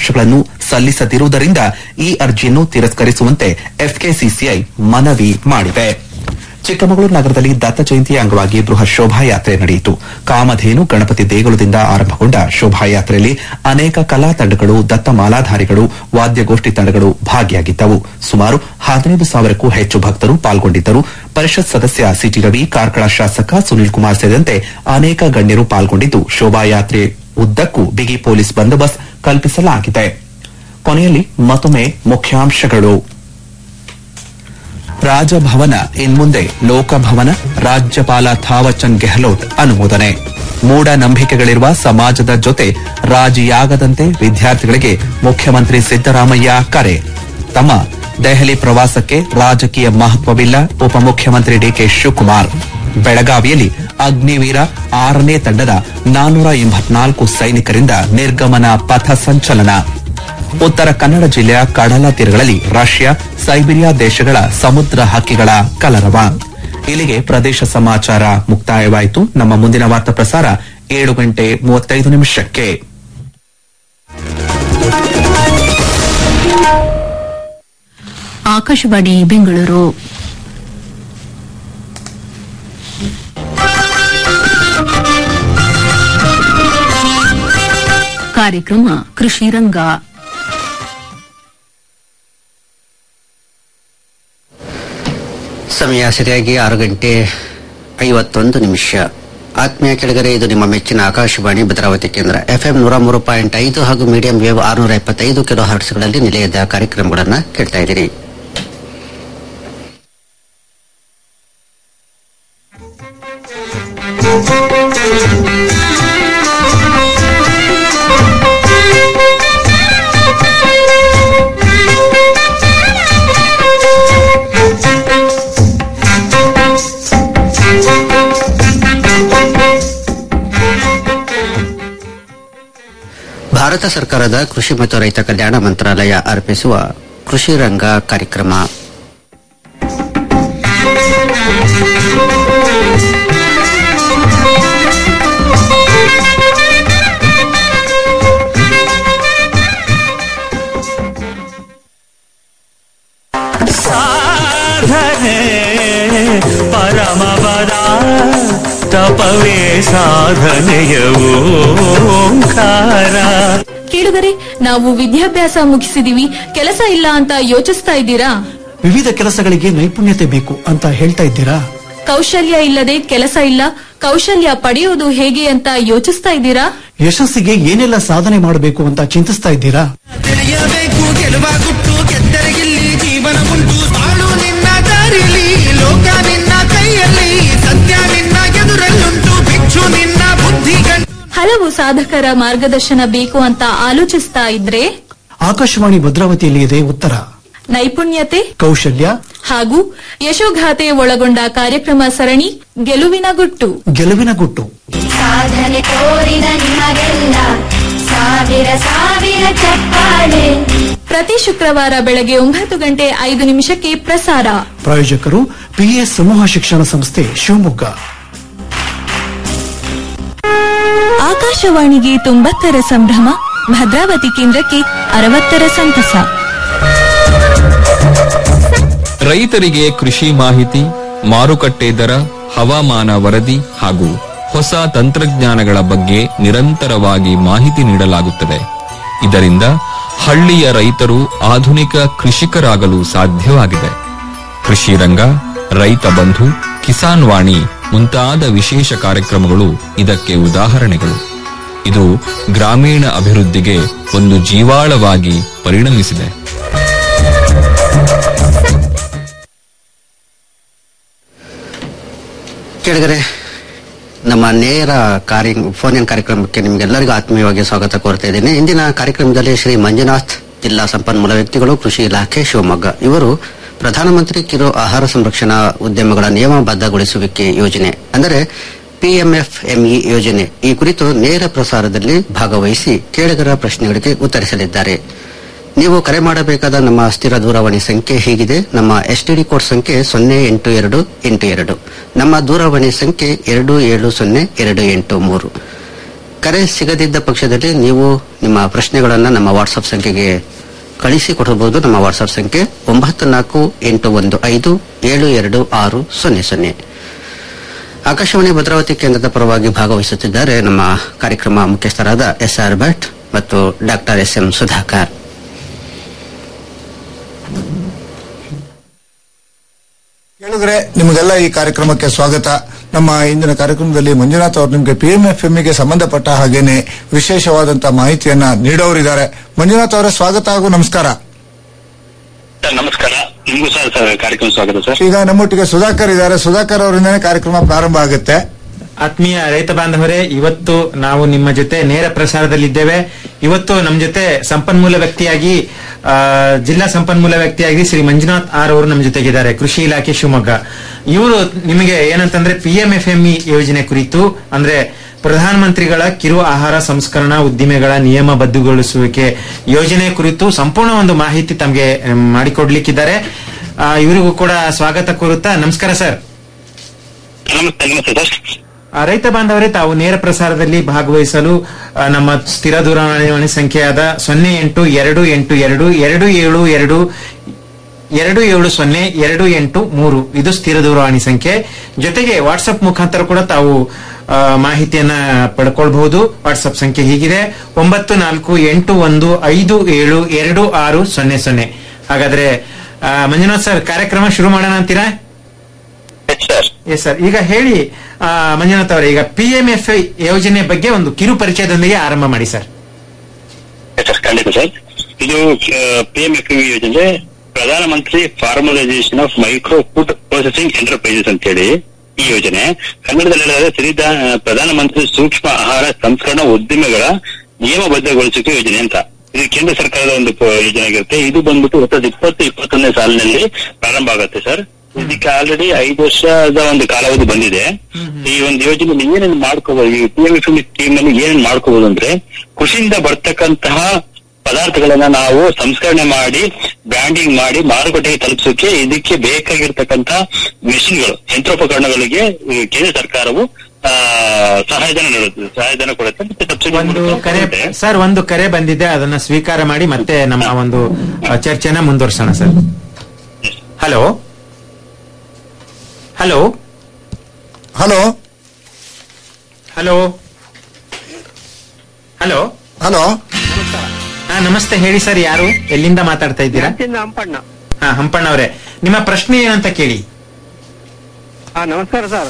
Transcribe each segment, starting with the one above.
ದಾಖಲಾಂಶಗಳನ್ನು ಸಲ್ಲಿಸದಿರುವುದರಿಂದ ಈ ಅರ್ಜಿಯನ್ನು ತಿರಸ್ಕರಿಸುವಂತೆ ಎಫ್ಕೆಸಿಸಿಐ ಮನವಿ ಮಾಡಿದೆ ಚಿಕ್ಕಮಗಳೂರು ನಗರದಲ್ಲಿ ದತ್ತ ಜಯಂತಿಯ ಅಂಗವಾಗಿ ಬೃಹತ್ ಶೋಭಾಯಾತ್ರೆ ನಡೆಯಿತು ಕಾಮಧೇನು ಗಣಪತಿ ದೇಗುಲದಿಂದ ಆರಂಭಗೊಂಡ ಶೋಭಾಯಾತ್ರೆಯಲ್ಲಿ ಅನೇಕ ಕಲಾ ತಂಡಗಳು ದತ್ತ ಮಾಲಾಧಾರಿಗಳು ವಾದ್ಯಗೋಷ್ಠಿ ತಂಡಗಳು ಭಾಗಿಯಾಗಿದ್ದವು ಸುಮಾರು ಹದಿನೈದು ಸಾವಿರಕ್ಕೂ ಹೆಚ್ಚು ಭಕ್ತರು ಪಾಲ್ಗೊಂಡಿದ್ದರು ಪರಿಷತ್ ಸದಸ್ಯ ಸಿಟಿ ರವಿ ಕಾರ್ಕಳ ಶಾಸಕ ಸುನೀಲ್ ಕುಮಾರ್ ಸೇರಿದಂತೆ ಅನೇಕ ಗಣ್ಯರು ಪಾಲ್ಗೊಂಡಿದ್ದು ಶೋಭಾಯಾತ್ರೆ ಉದ್ದಕ್ಕೂ ಬಿಗಿ ಪೊಲೀಸ್ ಬಂದೋಬಸ್ತ್ ಕಲ್ಪಿಸಲಾಗಿದೆ ಕೊನೆಯಲ್ಲಿ ಮತ್ತೊಮ್ಮೆ ಮುಖ್ಯಾಂಶಗಳು ರಾಜಭವನ ಇನ್ಮುಂದೆ ಲೋಕಭವನ ರಾಜ್ಯಪಾಲ ಥಾವರ್ಚಂದ್ ಗೆಹ್ಲೋಟ್ ಅನುಮೋದನೆ ಮೂಢನಂಬಿಕೆಗಳಿರುವ ಸಮಾಜದ ಜೊತೆ ರಾಜಿಯಾಗದಂತೆ ವಿದ್ಯಾರ್ಥಿಗಳಿಗೆ ಮುಖ್ಯಮಂತ್ರಿ ಸಿದ್ದರಾಮಯ್ಯ ಕರೆ ತಮ್ಮ ದೆಹಲಿ ಪ್ರವಾಸಕ್ಕೆ ರಾಜಕೀಯ ಮಹತ್ವವಿಲ್ಲ ಉಪಮುಖ್ಯಮಂತ್ರಿ ಡಿಕೆ ಶಿವಕುಮಾರ್ ಬೆಳಗಾವಿಯಲ್ಲಿ ಅಗ್ನಿವೀರ ಆರನೇ ತಂಡದ ನಾನ್ನೂರ ಎಂಬತ್ನಾಲ್ಕು ಸೈನಿಕರಿಂದ ನಿರ್ಗಮನ ಪಥ ಸಂಚಲನ ಉತ್ತರ ಕನ್ನಡ ಜಿಲ್ಲೆಯ ಕಡಲ ತೀರಗಳಲ್ಲಿ ರಷ್ಯಾ ಸೈಬೀರಿಯಾ ದೇಶಗಳ ಸಮುದ್ರ ಹಕ್ಕಿಗಳ ಕಲರವ ಇಲ್ಲಿಗೆ ಪ್ರದೇಶ ಸಮಾಚಾರ ಮುಕ್ತಾಯವಾಯಿತು ನಮ್ಮ ಮುಂದಿನ ವಾರ್ತಾ ಪ್ರಸಾರ ಏಳು ಗಂಟೆ ಮೂವತ್ತೈದು ನಿಮಿಷಕ್ಕೆ ಆಕಾಶವಾಣಿ ಬೆಂಗಳೂರು ಕಾರ್ಯಕ್ರಮ ಕೃಷಿ ರಂಗ ಸಮಯ ಸರಿಯಾಗಿ ಆರು ಗಂಟೆ ಐವತ್ತೊಂದು ನಿಮಿಷ ಆತ್ಮೀಯ ಕೆಳಗರೆ ಇದು ನಿಮ್ಮ ಮೆಚ್ಚಿನ ಆಕಾಶವಾಣಿ ಭದ್ರಾವತಿ ಕೇಂದ್ರ ಎಫ್ಎಂ ನೂರ ಮೂರು ಪಾಯಿಂಟ್ ಐದು ಹಾಗೂ ಮೀಡಿಯಂ ವೇವ್ ಆರುನೂರ ಎಪ್ಪತ್ತೈದು ಕಿಲೋ ಹರ್ಟ್ಸ್ಗಳಲ್ಲಿ ನಿಲಯದ ಕಾರ್ಯಕ್ರಮಗಳನ್ನು ಕೇಳ್ತಾ ಇದ್ದೀರಿ ಭಾರತ ಸರ್ಕಾರದ ಕೃಷಿ ಮತ್ತು ರೈತ ಕಲ್ಯಾಣ ಮಂತ್ರಾಲಯ ಅರ್ಪಿಸುವ ಕೃಷಿ ರಂಗ ಕಾರ್ಯಕ್ರಮ ಸಾಧನೆ ಪರಮಪದ ತಪವೇ ಸಾಧನೆಯ ಓಂಕಾರ ಕೇಳುಗರೆ ನಾವು ವಿದ್ಯಾಭ್ಯಾಸ ಮುಗಿಸಿದೀವಿ ಕೆಲಸ ಇಲ್ಲ ಅಂತ ಯೋಚಿಸ್ತಾ ಇದ್ದೀರಾ ವಿವಿಧ ಕೆಲಸಗಳಿಗೆ ನೈಪುಣ್ಯತೆ ಬೇಕು ಅಂತ ಹೇಳ್ತಾ ಇದ್ದೀರಾ ಕೌಶಲ್ಯ ಇಲ್ಲದೆ ಕೆಲಸ ಇಲ್ಲ ಕೌಶಲ್ಯ ಪಡೆಯೋದು ಹೇಗೆ ಅಂತ ಯೋಚಿಸ್ತಾ ಇದ್ದೀರಾ ಯಶಸ್ಸಿಗೆ ಏನೆಲ್ಲ ಸಾಧನೆ ಮಾಡಬೇಕು ಅಂತ ಚಿಂತಿಸ್ತಾ ಇದ್ದೀರಾ ತಿಳಿಯಬೇಕು ಗೆಲುವ ಗುಟ್ಟು ಗೆದ್ದರಿಗಿಲ್ಲಿ ಜೀವನ ಉಂಟು ಬಾಳು ನಿನ್ನ ದಾರಿಲಿ ಲೋಕ ನಿನ್ನ ಕೈಯಲ್ಲಿ ಸತ್ಯ ನಿನ್ನ ಎದುರಲ್ಲುಂಟು ಭಿಕ್ಷು ನಿನ್ನ ಬುದ್ಧಿ ಗಂಟು ಹಲವು ಸಾಧಕರ ಮಾರ್ಗದರ್ಶನ ಬೇಕು ಅಂತ ಆಲೋಚಿಸ್ತಾ ಇದ್ರೆ ಆಕಾಶವಾಣಿ ಭದ್ರಾವತಿಯಲ್ಲಿ ಇದೆ ಉತ್ತರ ನೈಪುಣ್ಯತೆ ಕೌಶಲ್ಯ ಹಾಗೂ ಯಶೋಗಾಥೆ ಒಳಗೊಂಡ ಕಾರ್ಯಕ್ರಮ ಸರಣಿ ಗೆಲುವಿನ ಗುಟ್ಟು ಗೆಲುವಿನ ಗುಟ್ಟು ಸಾಧನೆ ತೋರಿದ ನಿಮಗೆಲ್ಲ ಸಾವಿರ ಸಾವಿರ ಚಪ್ಪಾಳೆ ಪ್ರತಿ ಶುಕ್ರವಾರ ಬೆಳಗ್ಗೆ ಒಂಬತ್ತು ಗಂಟೆ ಐದು ನಿಮಿಷಕ್ಕೆ ಪ್ರಸಾರ ಪ್ರಾಯೋಜಕರು ಪಿಎಸ್ ಸಮೂಹ ಶಿಕ್ಷಣ ಸಂಸ್ಥೆ ಶಿವಮೊಗ್ಗ ಆಕಾಶವಾಣಿಗೆ ತೊಂಬತ್ತರ ಸಂಭ್ರಮ ಭದ್ರಾವತಿ ಕೇಂದ್ರಕ್ಕೆ ಅರವತ್ತರ ಸಂತಸ ರೈತರಿಗೆ ಕೃಷಿ ಮಾಹಿತಿ ಮಾರುಕಟ್ಟೆ ದರ ಹವಾಮಾನ ವರದಿ ಹಾಗೂ ಹೊಸ ತಂತ್ರಜ್ಞಾನಗಳ ಬಗ್ಗೆ ನಿರಂತರವಾಗಿ ಮಾಹಿತಿ ನೀಡಲಾಗುತ್ತದೆ ಇದರಿಂದ ಹಳ್ಳಿಯ ರೈತರು ಆಧುನಿಕ ಕೃಷಿಕರಾಗಲು ಸಾಧ್ಯವಾಗಿದೆ ಕೃಷಿ ರಂಗ ರೈತ ಬಂಧು ಕಿಸಾನ್ ವಾಣಿ ಮುಂತಾದ ವಿಶೇಷ ಕಾರ್ಯಕ್ರಮಗಳು ಇದಕ್ಕೆ ಉದಾಹರಣೆಗಳು ಇದು ಗ್ರಾಮೀಣ ಅಭಿವೃದ್ಧಿಗೆ ಒಂದು ಜೀವಾಳವಾಗಿ ಪರಿಣಮಿಸಿದೆ ಕೆಳಗರೆ ನಮ್ಮ ನೇರ ಕಾರ್ಯ ಫೋನ್ ಕಾರ್ಯಕ್ರಮಕ್ಕೆ ನಿಮಗೆಲ್ಲರಿಗೂ ಆತ್ಮೀಯವಾಗಿ ಸ್ವಾಗತ ಕೋರ್ತಾ ಇದ್ದೇನೆ ಇಂದಿನ ಕಾರ್ಯಕ್ರಮದಲ್ಲಿ ಶ್ರೀ ಮಂಜುನಾಥ್ ಜಿಲ್ಲಾ ಸಂಪನ್ಮೂಲ ವ್ಯಕ್ತಿಗಳು ಕೃಷಿ ಇಲಾಖೆ ಶಿವಮೊಗ್ಗ ಇವರು ಪ್ರಧಾನಮಂತ್ರಿ ಕಿರು ಆಹಾರ ಸಂರಕ್ಷಣಾ ಉದ್ಯಮಗಳ ನಿಯಮಬದ್ಧಗೊಳಿಸುವಿಕೆ ಯೋಜನೆ ಅಂದರೆ ಪಿಎಂಎಫ್ಎಂಇ ಯೋಜನೆ ಈ ಕುರಿತು ನೇರ ಪ್ರಸಾರದಲ್ಲಿ ಭಾಗವಹಿಸಿ ಕೇಳಿಗರ ಪ್ರಶ್ನೆಗಳಿಗೆ ಉತ್ತರಿಸಲಿದ್ದಾರೆ ನೀವು ಕರೆ ಮಾಡಬೇಕಾದ ನಮ್ಮ ಸ್ಥಿರ ದೂರವಾಣಿ ಸಂಖ್ಯೆ ಹೀಗಿದೆ ನಮ್ಮ ಎಸ್ಟಿಡಿ ಕೋಡ್ ಸಂಖ್ಯೆ ಸೊನ್ನೆ ಎಂಟು ಎರಡು ಎಂಟು ಎರಡು ನಮ್ಮ ದೂರವಾಣಿ ಸಂಖ್ಯೆ ಎರಡು ಏಳು ಸೊನ್ನೆ ಎರಡು ಎಂಟು ಮೂರು ಕರೆ ಸಿಗದಿದ್ದ ಪಕ್ಷದಲ್ಲಿ ನೀವು ನಿಮ್ಮ ಪ್ರಶ್ನೆಗಳನ್ನು ನಮ್ಮ ವಾಟ್ಸಪ್ ಸಂಖ್ಯೆಗೆ ಕಳಿಸಿ ಕೊಡಬಹುದು ನಮ್ಮ ವಾಟ್ಸಪ್ ಸಂಖ್ಯೆ ಒಂಬತ್ತು ನಾಲ್ಕು ಎಂಟು ಒಂದು ಐದು ಏಳು ಎರಡು ಆರು ಸೊನ್ನೆ ಸೊನ್ನೆ ಆಕಾಶವಾಣಿ ಭದ್ರಾವತಿ ಕೇಂದ್ರದ ಪರವಾಗಿ ಭಾಗವಹಿಸುತ್ತಿದ್ದಾರೆ ನಮ್ಮ ಕಾರ್ಯಕ್ರಮ ಮುಖ್ಯಸ್ಥರಾದ ಎಸ್ ಆರ್ ಭಟ್ ಮತ್ತು ಡಾಕ್ಟರ್ ಎಸ್ ಎಂ ಸುಧಾಕರ್ ಕೇಳಿದ್ರೆ ನಿಮಗೆಲ್ಲ ಈ ಕಾರ್ಯಕ್ರಮಕ್ಕೆ ಸ್ವಾಗತ ನಮ್ಮ ಇಂದಿನ ಕಾರ್ಯಕ್ರಮದಲ್ಲಿ ಮಂಜುನಾಥ್ ಅವರು ನಿಮಗೆ ಪಿಎಂಎಫ್ಎಂಗೆ ಸಂಬಂಧಪಟ್ಟ ಹಾಗೇನೆ ವಿಶೇಷವಾದಂತಹ ಮಾಹಿತಿಯನ್ನ ನೀಡೋರಿದ್ದಾರೆ ಮಂಜುನಾಥ್ ಅವರೇ ಸ್ವಾಗತ ಹಾಗೂ ನಮಸ್ಕಾರ ಸರ್ ನಮಸ್ಕಾರ ನಿಮಗೂ ಸರ್ ಸರ್ ಕಾರ್ಯಕ್ರಮ ಸ್ವಾಗತ ಸರ್ ಈಗ ನಮ್ಮೊಟ್ಟಿಗೆ ಸುಧಾಕರ್ ಇದ್ದಾರೆ ಸುಧಾಕರ್ ಅವರಿಂದನೇ ಕಾರ್ಯಕ್ರಮ ಪ್ರಾರಂಭ ಆಗುತ್ತೆ ಆತ್ಮೀಯ ರೈತ ಬಾಂಧವರೇ ಇವತ್ತು ನಾವು ನಿಮ್ಮ ಜೊತೆ ನೇರ ಪ್ರಸಾರದಲ್ಲಿದ್ದೇವೆ ಇವತ್ತು ನಮ್ಮ ಜೊತೆ ಸಂಪನ್ಮೂಲ ವ್ಯಕ್ತಿಯಾಗಿ ಆ, ಜಿಲ್ಲಾ ಸಂಪನ್ಮೂಲ ವ್ಯಕ್ತಿಯಾಗಿ ಶ್ರೀ ಮಂಜುನಾಥ್ ಆರ್ ಅವರು ನಮ್ಮ ಜೊತೆಗಿದ್ದಾರೆ ಕೃಷಿ ಇಲಾಖೆ ಶಿವಮೊಗ್ಗ ಇವರು ನಿಮಗೆ ಏನಂತಂದ್ರೆ ಪಿ ಎಂ ಎಫ್ ಎಂಇ ಯೋಜನೆ ಕುರಿತು ಅಂದ್ರೆ ಪ್ರಧಾನಮಂತ್ರಿಗಳ ಕಿರು ಆಹಾರ ಸಂಸ್ಕರಣಾ ಉದ್ದಿಮೆಗಳ ನಿಯಮಬದ್ಧಗೊಳಿಸುವಿಕೆ ಯೋಜನೆ ಕುರಿತು ಸಂಪೂರ್ಣ ಒಂದು ಮಾಹಿತಿ ತಮಗೆ ಮ್, ಮಾಡಿಕೊಡ್ಲಿಕ್ಕಿದ್ದಾರೆ ಆ, ಇವರಿಗೂ ಕೂಡ ಸ್ವಾಗತ ಕೋರುತ್ತಾ ನಮಸ್ಕಾರ ಸರ್ ನಮಸ್ತೆ ನಮಸ್ತೆ ಸರ್ ಆ, ರೈತ ಬಾಂಧವರೇ ತಾವು ನೇರ ಪ್ರಸಾರದಲ್ಲಿ ಭಾಗವಹಿಸಲು ಆ, ನಮ್ಮ ಸ್ಥಿರ ದೂರವಾಣಿ ಸಂಖ್ಯೆಯಾದ ಸೊನ್ನೆ ಎಂಟು ಎರಡು ಎಂಟು ಎರಡು ಎರಡು ಏಳು ಎರಡು ಎರಡು ಏಳು ಸೊನ್ನೆ ಎರಡು ಎಂಟು ಮೂರು ಇದು ಸ್ಥಿರ ದೂರವಾಣಿ ಸಂಖ್ಯೆ ಜೊತೆಗೆ ವಾಟ್ಸಪ್ ಮುಖಾಂತರ ಕೂಡ ತಾವು ಆ, ಮಾಹಿತಿಯನ್ನ ಪಡ್ಕೊಳ್ಬಹುದು ವಾಟ್ಸಪ್ ಸಂಖ್ಯೆ ಹೀಗಿದೆ ಒಂಬತ್ತು ನಾಲ್ಕು ಎಂಟು ಒಂದು ಐದು ಏಳು ಎರಡು ಆರು ಸೊನ್ನೆ ಸೊನ್ನೆ ಹಾಗಾದ್ರೆ ಆ, ಮಂಜುನಾಥ್ ಸರ್ ಕಾರ್ಯಕ್ರಮ ಶುರು ಮಾಡೋಣ ಅಂತೀರಾ ಎಸ್ ಸರ್ ಈಗ ಹೇಳಿ ಆ, ಮಂಜುನಾಥ್ ಅವರೇ ಈಗ ಪಿ ಎಂ ಎಫ್ ಯೋಜನೆ ಬಗ್ಗೆ ಒಂದು ಕಿರು ಪರಿಚಯದೊಂದಿಗೆ ಆರಂಭ ಮಾಡಿ ಸರ್ ಸರ್ ಖಂಡಿತ ಸರ್ ಇದು ಪಿ ಎಂ ಎಫ್ ಯೋಜನೆ ಪ್ರಧಾನಮಂತ್ರಿ formalisation of micro food processing enterprises ಅಂತ ಹೇಳಿ ಈ ಯೋಜನೆ ಕನ್ನಡದಲ್ಲಿ ಹೇಳಿದ್ರೆ ಸಿರಿದ ಪ್ರಧಾನಮಂತ್ರಿ ಸೂಕ್ಷ್ಮ ಆಹಾರ ಸಂಸ್ಕರಣಾ ಉದ್ದಿಮೆಗಳ ನಿಯಮಬದ್ಧಗೊಳಿಸುವಿಕೆ ಯೋಜನೆ ಅಂತ ಇದು ಕೇಂದ್ರ ಸರ್ಕಾರದ ಒಂದು ಪ- ಯೋಜನೆ ಆಗಿರುತ್ತೆ ಇದು ಬಂದ್ಬಿಟ್ಟು ಎರಡ್ ಸಾವಿರದ ಇಪ್ಪತ್ತು ಇಪ್ಪತ್ತೊಂದನೇ ಸಾಲಿನಲ್ಲಿ ಪ್ರಾರಂಭ ಆಗುತ್ತೆ ಸರ್ ಇದಕ್ಕೆ ಆಲ್ರೆಡಿ ಐದು ವರ್ಷದ ಒಂದು ಕಾಲಾವಧಿ ಬಂದಿದೆ ಈ ಒಂದು ಯೋಜನೆ ಏನೇನು ಮಾಡ್ಕೋಬಹುದು ಈ ಪಿ ಎಂ ಎಫ್ ಸ್ಕೀಮ್ ನಲ್ಲಿ ಏನೇನು ಮಾಡ್ಕೋಬಹುದು ಅಂದ್ರೆ ಕೃಷಿಯಿಂದ ಬರ್ತಕ್ಕಂತಹ ಪದಾರ್ಥಗಳನ್ನ ನಾವು ಸಂಸ್ಕರಣೆ ಮಾಡಿ ಬ್ರ್ಯಾಂಡಿಂಗ್ ಮಾಡಿ ಮಾರುಕಟ್ಟೆಗೆ ತಲುಪಿಸೋಕೆ ಇದಕ್ಕೆ ಬೇಕಾಗಿರ್ತಕ್ಕಂತ ಮೆಷಿನ್ಗಳು ಯಂತ್ರೋಪಕರಣಗಳಿಗೆ ಈ ಕೇಂದ್ರ ಸರ್ಕಾರವು ಆ, ಸಹಾಯಧನ ನೀಡುತ್ತೆ ಸಹಾಯಧನ ಕೊಡುತ್ತೆ ಮತ್ತೆ ಸಬ್ಸಿಡಿ ಒಂದು ಮೂಲಕ ಕರೆ ಕೊಡುತ್ತೆ. ಸರ್ ಒಂದು ಕರೆ ಬಂದಿದೆ ಅದನ್ನ ಸ್ವೀಕಾರ ಮಾಡಿ ಮತ್ತೆ ನಮ್ಮ ಒಂದು ಆ, ಚರ್ಚೆನ ಮುಂದುವರ್ಸೋಣ sir hello hello hello hello hello hello ಹಾ ನಮಸ್ತೆ ಹೇಳಿ ಸರ್ ಯಾರು ಎಲ್ಲಿಂದ ಮಾತಾಡ್ತಾ ಇದ್ದೀರಾ ಹಂಪಣ್ಣ ಹಾ ಹಂಪಣ್ಣ ಅವರೇ ನಿಮ್ಮ ಪ್ರಶ್ನೆ ಏನಂತ ಕೇಳಿ ಹಾ ನಮಸ್ಕಾರ ಸರ್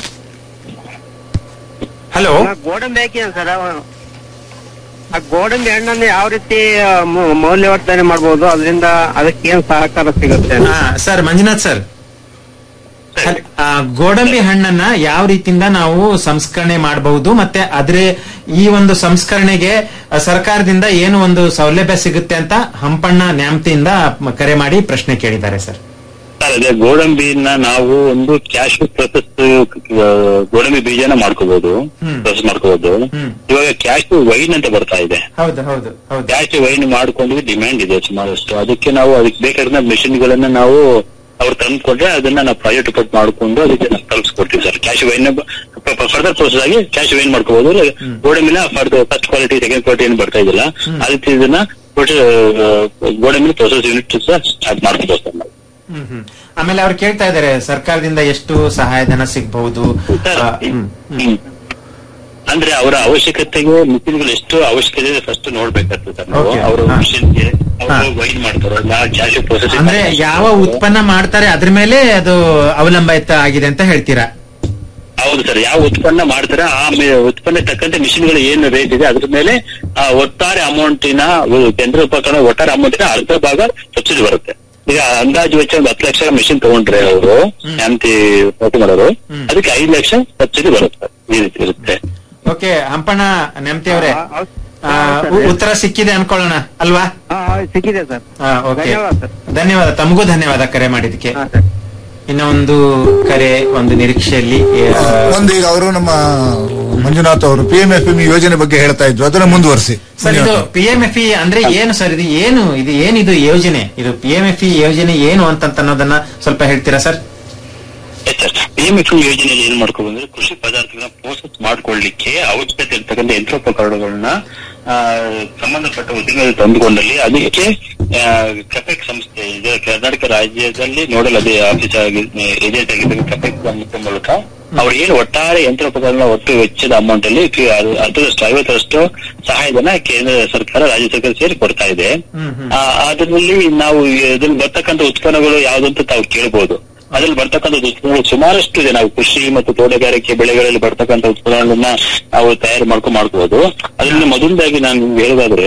ಹಲೋ ನಾ ಗೋಡಂಬಿ ಹಾಕಿದ್ದೇನೆ ಸರ್ ಆ ಗೋಡಂಬಿ ಹಣ್ಣನ್ನು ಯಾವ ರೀತಿ ಆ, ಮೌ- ಮೌಲ್ಯವರ್ಧನೆ ಮಾಡಬಹುದು ಅದರಿಂದ ಅದಕ್ಕೆ ಏನ್ ಸಹಕಾರ ಸಿಗುತ್ತೆ ಹಾ ಸರ್ ಮಂಜುನಾಥ್ ಸರ್ ಹಲ್- ಆ, ಗೋಡಂಬಿ ಹಣ್ಣನ್ನ ಯಾವ ರೀತಿಯಿಂದ ನಾವು ಸಂಸ್ಕರಣೆ ಮಾಡಬಹುದು ಮತ್ತೆ ಅದ್ರೆ ಈ ಒಂದು ಸಂಸ್ಕರಣೆಗೆ ಆ, ಸರ್ಕಾರದಿಂದ ಏನು ಒಂದು ಸೌಲಭ್ಯ ಸಿಗುತ್ತೆ ಅಂತ ಹಂಪಣ್ಣ ನ್ಯಾಮತಿಯಿಂದ ಮ- ಕರೆ ಮಾಡಿ ಪ್ರಶ್ನೆ ಕೇಳಿದ್ದಾರೆ ಸರ್ ಸರ್ ಅದೇ ಗೋಡಂಬಿನ ನಾವು ಒಂದು ಕ್ಯಾಶ್ ಪ್ರೊಸೆಸ್ ಗೋಡಂಬಿ ಬೀಜನ ಮಾಡ್ಕೋಬಹುದು ಪ್ರೊಸೆಸ್ ಮಾಡ್ಕೋಬಹುದು ಇವಾಗ ಕ್ಯಾಶ್ ವೈನ್ ಅಂತ ಬರ್ತಾ ಇದೆ ಹೌದು ಹೌದು ಹೌದು ಕ್ಯಾಶ್ ವೈನ್ ಮಾಡ್ಕೊಂಡು ಡಿಮ್ಯಾಂಡ್ ಇದೆ ಸುಮಾರಷ್ಟು ಅದಕ್ಕೆ ನಾವು ಅದಕ್ಕೆ ಬೇಕಾದ ಮೆಷಿನ್ ಗಳನ್ನ ನಾವು ಅವ್ರು ತಂದ್ಕೊಂಡ್ರೆ ಅದನ್ನ ನಾವು ಪ್ರಾಜೆಕ್ಟ್ ರಿಪೋರ್ಟ್ ಮಾಡ್ಕೊಂಡು ಅದಕ್ಕೆ ನಾವು ತಲುಪಿಸ್ಕೊಡ್ತೀವಿ sir cashew wine further process ಆಗಿ ಕ್ಯಾಶ್ ವೈನ್ ಮಾಡ್ಕೋಬಹುದು ಗೋಡಂಬಿನ further first quality second quality ಏನು ಬರ್ತಾ ಇದಿಲ್ಲ ಅದಕ್ಕೆ ಇದನ್ನ ಗೋಡಂಬಿನ ಪ್ರೋಸೆಸ್ ಯೂನಿಟ್ ಸ್ಟಾರ್ಟ್ ಮಾಡ್ಕೋಬಹುದು ಸರ್ ನಾವು ಹ್ಮ್ ಹ್ಮ್ ಆಮೇಲೆ ಅವ್ರು ಕೇಳ್ತಾ ಇದ್ದಾರೆ ಸರ್ಕಾರದಿಂದ ಎಷ್ಟು ಸಹಾಯಧನ ಸಿಗಬಹುದು ಹ್ಮ್. ಅಂದ್ರೆ ಅವರ ಅವಶ್ಯಕತೆಗೆ ಮಿಷಿನ್ಗಳು ಎಷ್ಟು ಅವಶ್ಯಕತೆ ಇದೆ ಫಸ್ಟ್ ನೋಡ್ಬೇಕಾಗ್ತದೆ ಸರ್ ನಾವು Okay. ಅವರು ಹಾ. ಮಿಷಿನ್ಗೆ ಅವರು ವೈನ್ ಮಾಡ್ತಾರೋ ನಾವು ಕ್ಯಾಶ್ ಪ್ರೊಸೆಸ್ ಅಂದ್ರೆ ಯಾವ ಉತ್ಪನ್ನ ಮಾಡ್ತಾರೆ ಅದ್ರ ಮೇಲೆ ಅದು ಅವಲಂಬಿತ ಆಗಿದೆ ಅಂತ ಹೇಳ್ತೀರಾ ಹೌದು ಸರ್ ಯಾವ ಉತ್ಪನ್ನ ಮಾಡ್ತಾರೆ ಆ ಮೆ- ಉತ್ಪನ್ನ ತಕ್ಕಂತೆ ಮಿಷಿನ್ಗಳು ಏನು ರೇಟ್ ಇದೆ ಅದ್ರ ಮೇಲೆ ಆ ಒಟ್ಟಾರೆ ಅಮೌಂಟಿನ ಕೇಂದ್ರ ಉಪಕರಣ ಒಟ್ಟಾರೆ ಅಮೌಂಟಿನ ಅರ್ಧ ಭಾಗ ಸಬ್ಸಿಡಿ ಬರುತ್ತೆ ಈಗ ಅಂದಾಜು ವೆಚ್ಚ ಒಂದು ಹತ್ತು ಲಕ್ಷ ಮಿಷಿನ್ ತಗೊಂಡ್ರೆ ಅವರು ಶಾಂತಿ ಪೋಟಿ ಮಾಡೋರು ಅದಕ್ಕೆ ಐದು ಲಕ್ಷ ಸಬ್ಸಿಡಿ ಬರುತ್ತೆ ಈ ರೀತಿ ಇರುತ್ತೆ ಓಕೆ ಹಂಪಣ್ಣ ನೆಮ್ತಿ ಅವರೇ ಆ, ಉ- ಉತ್ತರ ಸಿಕ್ಕಿದೆ ಅನ್ಕೊಳ್ಳೋಣ ಅಲ್ವಾ ಸಿಕ್ಕಿದೆ ಸರ್ ಆ, ಓಕೆ ಧನ್ಯವಾದ ಸರ್. ಧನ್ಯವಾದ ತಮಗೂ ಧನ್ಯವಾದ ಕರೆ ಮಾಡಿದಕ್ಕೆ ಇನ್ನ ಒಂದು ಕರೆ ಒಂದು ನಿರೀಕ್ಷೆಯಲ್ಲಿ ಆ, ಒಂದು ಈಗ ಅವರು ನಮ್ಮ ಮಂಜುನಾಥ್ ಅವರು ಪಿ ಎಂ ಎಫ್ ಎಂ ಯೋಜನೆ ಬಗ್ಗೆ ಹೇಳ್ತಾ ಇದ್ರು ಅದನ್ನ ಮುಂದುವರಿಸಿ ಸರ್ ಇದು ಪಿ ಎಂ ಎಫ್ ಇ ಅಂದ್ರೆ ಏನು ಸರ್ ಇದು ಏನು ಇದು ಏನಿದು ಯೋಜನೆ ಇದು ಪಿ ಎಂ ಎಫ್ ಇ ಯೋಜನೆ ಏನು ಅಂತ ಅನ್ನೋದನ್ನ ಸ್ವಲ್ಪ ಹೇಳ್ತೀರಾ ಸರ್ ಪಿಎಂಎಫ್ ಯೋಜನೆಯಲ್ಲಿ ಏನ್ ಮಾಡ್ಕೋಬಂದ್ರೆ ಕೃಷಿ ಪದಾರ್ಥಗಳನ್ನ ಪ್ರೋಸೆಸ್ ಮಾಡ್ಕೊಳ್ಳಿಕ್ಕೆ ಅವಶ್ಯಕತೆ ಇರ್ತಕ್ಕಂಥ ಯಂತ್ರೋಪಕರಣಗಳನ್ನ ಆ, ಸಂಬಂಧಪಟ್ಟ ಉದ್ಯಮದಲ್ಲಿ ತಂದುಕೊಂಡಲ್ಲಿ ಅದಕ್ಕೆ ಕಪೆಕ್ ಸಂಸ್ಥೆ ಇದೆ ಕರ್ನಾಟಕ ರಾಜ್ಯದಲ್ಲಿ ನೋಡಲ್ ಅದೇ ಆಫೀಸ್ ಆಗಿ ಏಜೆಂಟ್ ಆಗಿದ್ದ ಕಪೆಕ್ ಸಂಸ್ಥೆ ಮೂಲಕ ಅವ್ರು ಏನು ಒಟ್ಟಾರೆ ಯಂತ್ರೋಪಕರಣ ಒಟ್ಟು ವೆಚ್ಚದ ಅಮೌಂಟ್ ಅಲ್ಲಿ ಕಿ- ಅದು- ಅರ್ಧದಷ್ಟು ಐವತ್ತರಷ್ಟು ಸಹಾಯಧನ ಕೇಂದ್ರ ಸರ್ಕಾರ ರಾಜ್ಯ ಸರ್ಕಾರ ಸೇರಿ ಕೊಡ್ತಾ ಇದೆ ಆ, ಅದರಲ್ಲಿ ನಾವು ಇದ್ರಲ್ಲಿ ಬರ್ತಕ್ಕಂಥ ಉತ್ಪನ್ನಗಳು ಯಾವ್ದಂತ ತಾವು ಕೇಳ್ಬೋದು ಅದ್ರಲ್ಲಿ ಬರ್ತಕ್ಕಂಥ ಉತ್ಪನ್ನಗಳು ಸುಮಾರಷ್ಟು ಇದೆ ನಾವು ಕೃಷಿ ಮತ್ತು ತೋಟಗಾರಿಕೆ ಬೆಳೆಗಳಲ್ಲಿ ಬರ್ತಕ್ಕಂಥ ಉತ್ಪನ್ನಗಳನ್ನ ನಾವು ತಯಾರು ಮಾಡ್ಕೊಂಡು ಮಾಡ್ಕೋಬಹುದು ಅದರಲ್ಲಿ ಮೊದಲದಾಗಿ ನಾನು ನಿಮ್ಗೆ ಹೇಳೋದಾದ್ರೆ